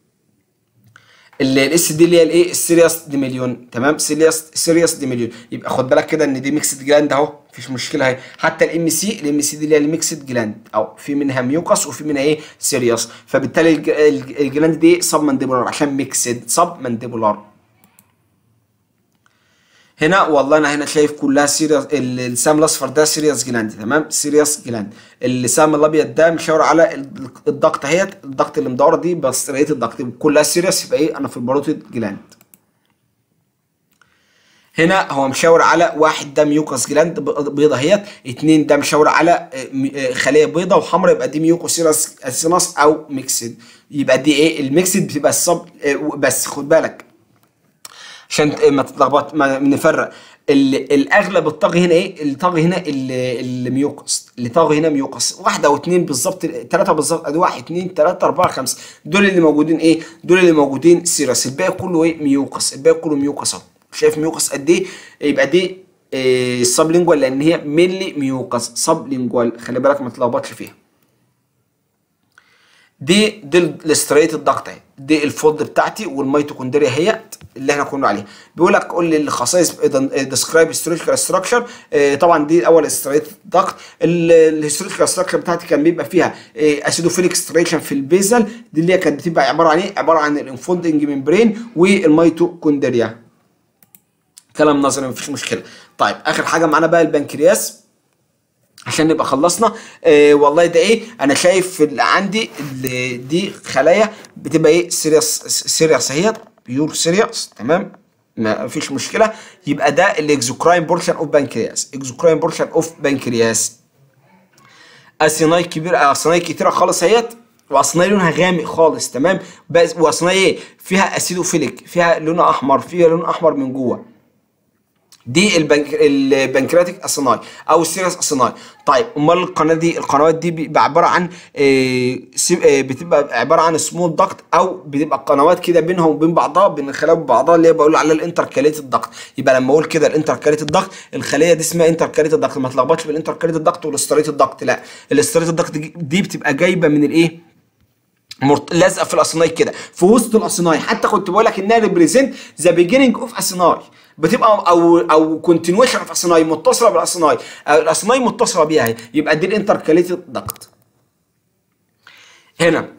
الاس دي اللي هي الايه السيريس ديميليون تمام سيريس سيريس ديميليون يبقى خد بالك كده ان دي ميكسد جلاند اهو مفيش مشكله اهي حتى الام سي الام سي دي اللي هي الميكسد جلاند او في منها ميوكس وفي منها ايه سيريس فبالتالي الج- الج- الجلاند دي سب مانديبولار عشان ميكسد سب مانديبولار هنا والله انا هنا شايف كلها سيريس السهم الاصفر ده سيريس جلاند تمام سيريس جلاند السهم الابيض ده مشاور على ال- الضغط اهيت الضغط اللي مدوره دي بس لقيت الضغط كلها سيريس يبقى ايه انا في الباروتيد جلاند هنا هو مشاور على واحد ده ميوكس جلاند ب- بيضة اهيت اتنين ده مشاور على آه، م- آه، خلية بيضة وحمراء يبقى دي ميوكوسيرس اسينس او ميكسد يبقى دي ايه الميكسد بتبقى الصب آه، بس خد بالك عشان ت- ما تتلخبط ما نفرق ال- الاغلب الطاغي هنا ايه الطاغي هنا ال- الميوكس اللي طاغي هنا ميوكس واحده او اتنين بالظبط ثلاثه بالظبط ادي واحد اتنين ثلاثه اربعه خمسه دول اللي موجودين ايه دول اللي موجودين سيرس الباقي كله ايه ميوكس الباقي كله ميوكس اهو شايف ميوكس قد ايه يبقى دي إيه سبلينجوال لان هي مينلي ميوكس سبلينجوال خلي بالك ما تتلخبطش فيها دي دي الاستريت الضغط اهي دي الفولد بتاعتي والميتوكوندريا هي اللي احنا كنا عليها بيقول لك قول لي الخصائص ديسكرايب هيستوريكال ستراكشر طبعا دي اول استريت ضغط الهيستوريكال ستراكشر بتاعتي كان بيبقى فيها اسيدوفيليك ستريشن في البيزل دي اللي هي كانت بتبقى عباره عن ايه عباره عن الانفولدنج ممبرين والميتوكوندريا كلام نظري مفيش مشكله طيب اخر حاجه معانا بقى البنكرياس عشان نبقى خلصنا آه والله ده ايه انا شايف في ال- عندي ال- دي خلايا بتبقى ايه سيريس سيريس اهي بيور سيريس تمام ما فيش مشكله يبقى ده الاكزوكراين بورشن اوف بانكرياس اكزوكراين بورشن اوف بانكرياس اسيناي كبير اسيناي كتيره خالص اهيت واصنعي لونها غامق خالص تمام بس واصنعي ايه فيها اسيدوفيليك فيها لونها احمر فيها لون احمر من جوه دي البنك البنكرياتيك اصناي او السيرس اصناي طيب امال القناه دي القنوات دي بيبقى عباره عن آه، سي- آه، بتبقى عباره عن سمول دكت او بتبقى قنوات كده بينهم وبين بعضها بين الخلايا وبعضها اللي هي بقول عليها الانتركاليتد دكت يبقى لما اقول كده الانتركاليتد دكت الخليه دي اسمها انتركاليتد دكت ما تلخبطش بالانتركاليتد دكت والاستريتد دكت لا الاستريتد دكت دي- دي بتبقى جايبه من الايه مرت... لازقه في الاسناي كده في وسط الاسناي حتى كنت بقول لك انها ريبريزنت ذا بيجيننج اوف اسناي بتبقى او او كونتينويشن اوف اسناي متصله بالاسناي أو الاسناي متصله بيها اهي يبقى دي الانتركاليتد دكت هنا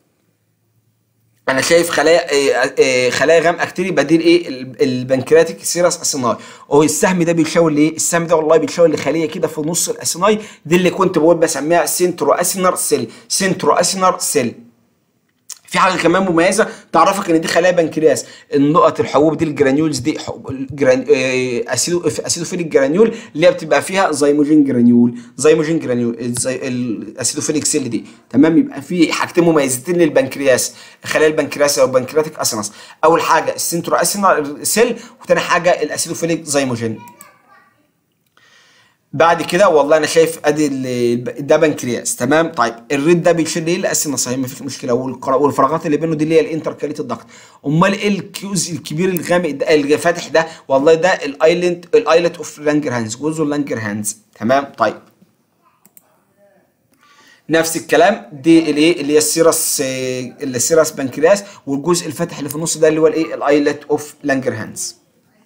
انا شايف خلايا آه، آه، خلايا غامقه كتير يبقى دي الايه ال- البنكرياتيك سيرس اسيناي هو السهم ده بيشاور لايه السهم ده والله بيشاور لخليه كده في نص الاسيناي دي اللي كنت بقول بسميها سنترو اسينر سيل سنترو اسينر سيل في حاجه كمان مميزه تعرفك ان دي خلايا بنكرياس النقط الحبوب دي الجرانيولز دي حب- الجران... آه، اسيدو اسيدوفيليك جرانيول اللي هي بتبقى فيها زيموجين جرانيول زيموجين جرانيول الزي... الاسيدوفيليك سيل دي تمام يبقى في حاجتين مميزتين للبنكرياس خلايا البنكرياس او البنكرياتيك اسينس اول حاجه السنترو اسينال سيل وتاني حاجه الاسيدوفيليك زيموجين بعد كده والله انا شايف ادي ال- ده بنكرياس تمام طيب الريد ده بيشيل ايه الاسينا صحيح مفيش مشكله والقرا- والفراغات اللي بينه دي اللي هي الانتركاليت الضغط امال ايه الكيوز الكبير الغامق ده الفاتح ده والله ده الايلاند الايلت اوف لانجر هانز جزء لانجر هانز تمام طيب نفس الكلام دي الايه اللي هي السيرس آه، اللي السيرس بنكرياس والجزء الفاتح اللي في النص ده اللي هو الايه الايلت اوف لانجر هانز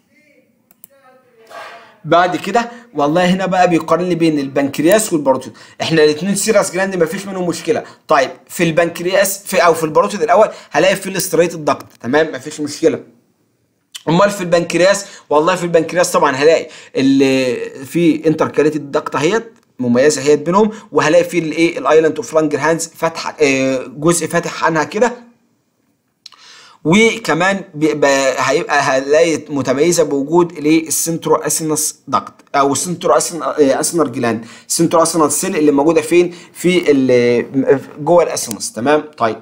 بعد كده والله هنا بقى بيقارن لي بين البنكرياس والباروتيد احنا الاثنين سيراس جلاند ما فيش منهم مشكله طيب في البنكرياس في او في الباروتيد الاول هلاقي في الاستريت الضغط تمام ما فيش مشكله امال في البنكرياس والله في البنكرياس طبعا هلاقي اللي في انتركاليتد الضغط اهيت مميزه اهيت بينهم وهلاقي في الايه الايلاند اوف لانجر هاندز فتحه آه، جزء فاتح عنها كده وكمان بيبقى هيبقى هنلاقي متميزه بوجود الايه السنترو اسينس داكت او السنترو أسين- آه، اسينر جلاند السنترو اسينر سيل اللي موجوده فين في ال- جوه الاسينس تمام طيب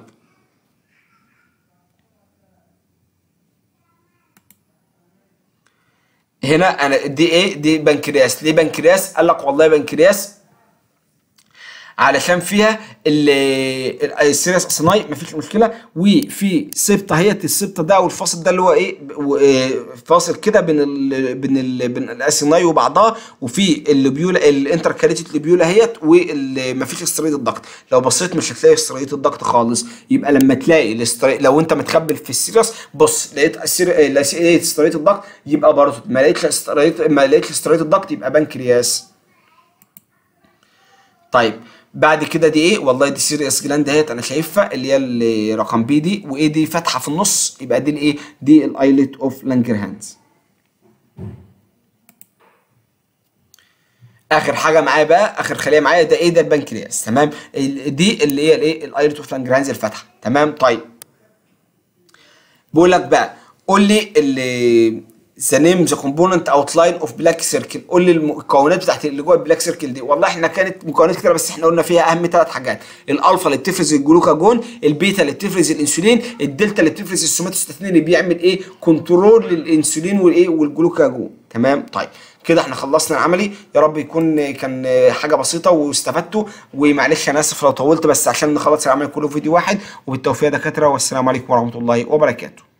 هنا انا دي ايه دي بنكرياس ليه بنكرياس قال لك والله بنكرياس علشان فيها ال- ال- السيريس اصناي مفيش مشكله وفي سبطه هي السبطه ده والفاصل ده اللي هو ايه و- إيه فاصل كده بين ال بين ال بين الاسيناي وبعضها وفي الليبيولا الانتركاليتد ليبيولا هيت ومفيش استريت الضغط لو بصيت مش هتلاقي استريت الضغط خالص يبقى لما تلاقي الاستري... لو انت متخبل في السيريس بص لقيت السير... لقيت استريت الضغط يبقى برضه ما لقيتش استريت ما لقيتش استريت الضغط يبقى بنكرياس طيب بعد كده دي ايه والله دي سيريس جلاند اهيت انا شايفها اللي هي اللي رقم بي دي وايه دي فاتحه في النص يبقى دي الايه دي الايلت اوف لانجرهانز اخر حاجه معايا بقى اخر خليه معايا ده ايه ده البنكرياس تمام ال- دي اللي هي الايه الايلت اوف لانجرهانز الفاتحه تمام طيب بقول لك بقى قول لي اللي ذا نيم ذا كومبوننت اوتلاين اوف بلاك سيركل قول لي المكونات بتاعت اللي جوه البلاك سيركل دي والله احنا كانت مكونات كتير بس احنا قلنا فيها اهم ثلاث حاجات الالفا اللي بتفرز الجلوكاجون البيتا اللي بتفرز الانسولين الدلتا اللي بتفرز السوماتوستاتين اللي بيعمل ايه كنترول للانسولين والايه والجلوكاجون تمام طيب كده احنا خلصنا العملي يا رب يكون كان حاجه بسيطه واستفدتوا ومعلش انا اسف لو طولت بس عشان نخلص العمل كله في فيديو واحد وبالتوفيق يا دكاتره والسلام عليكم ورحمه الله وبركاته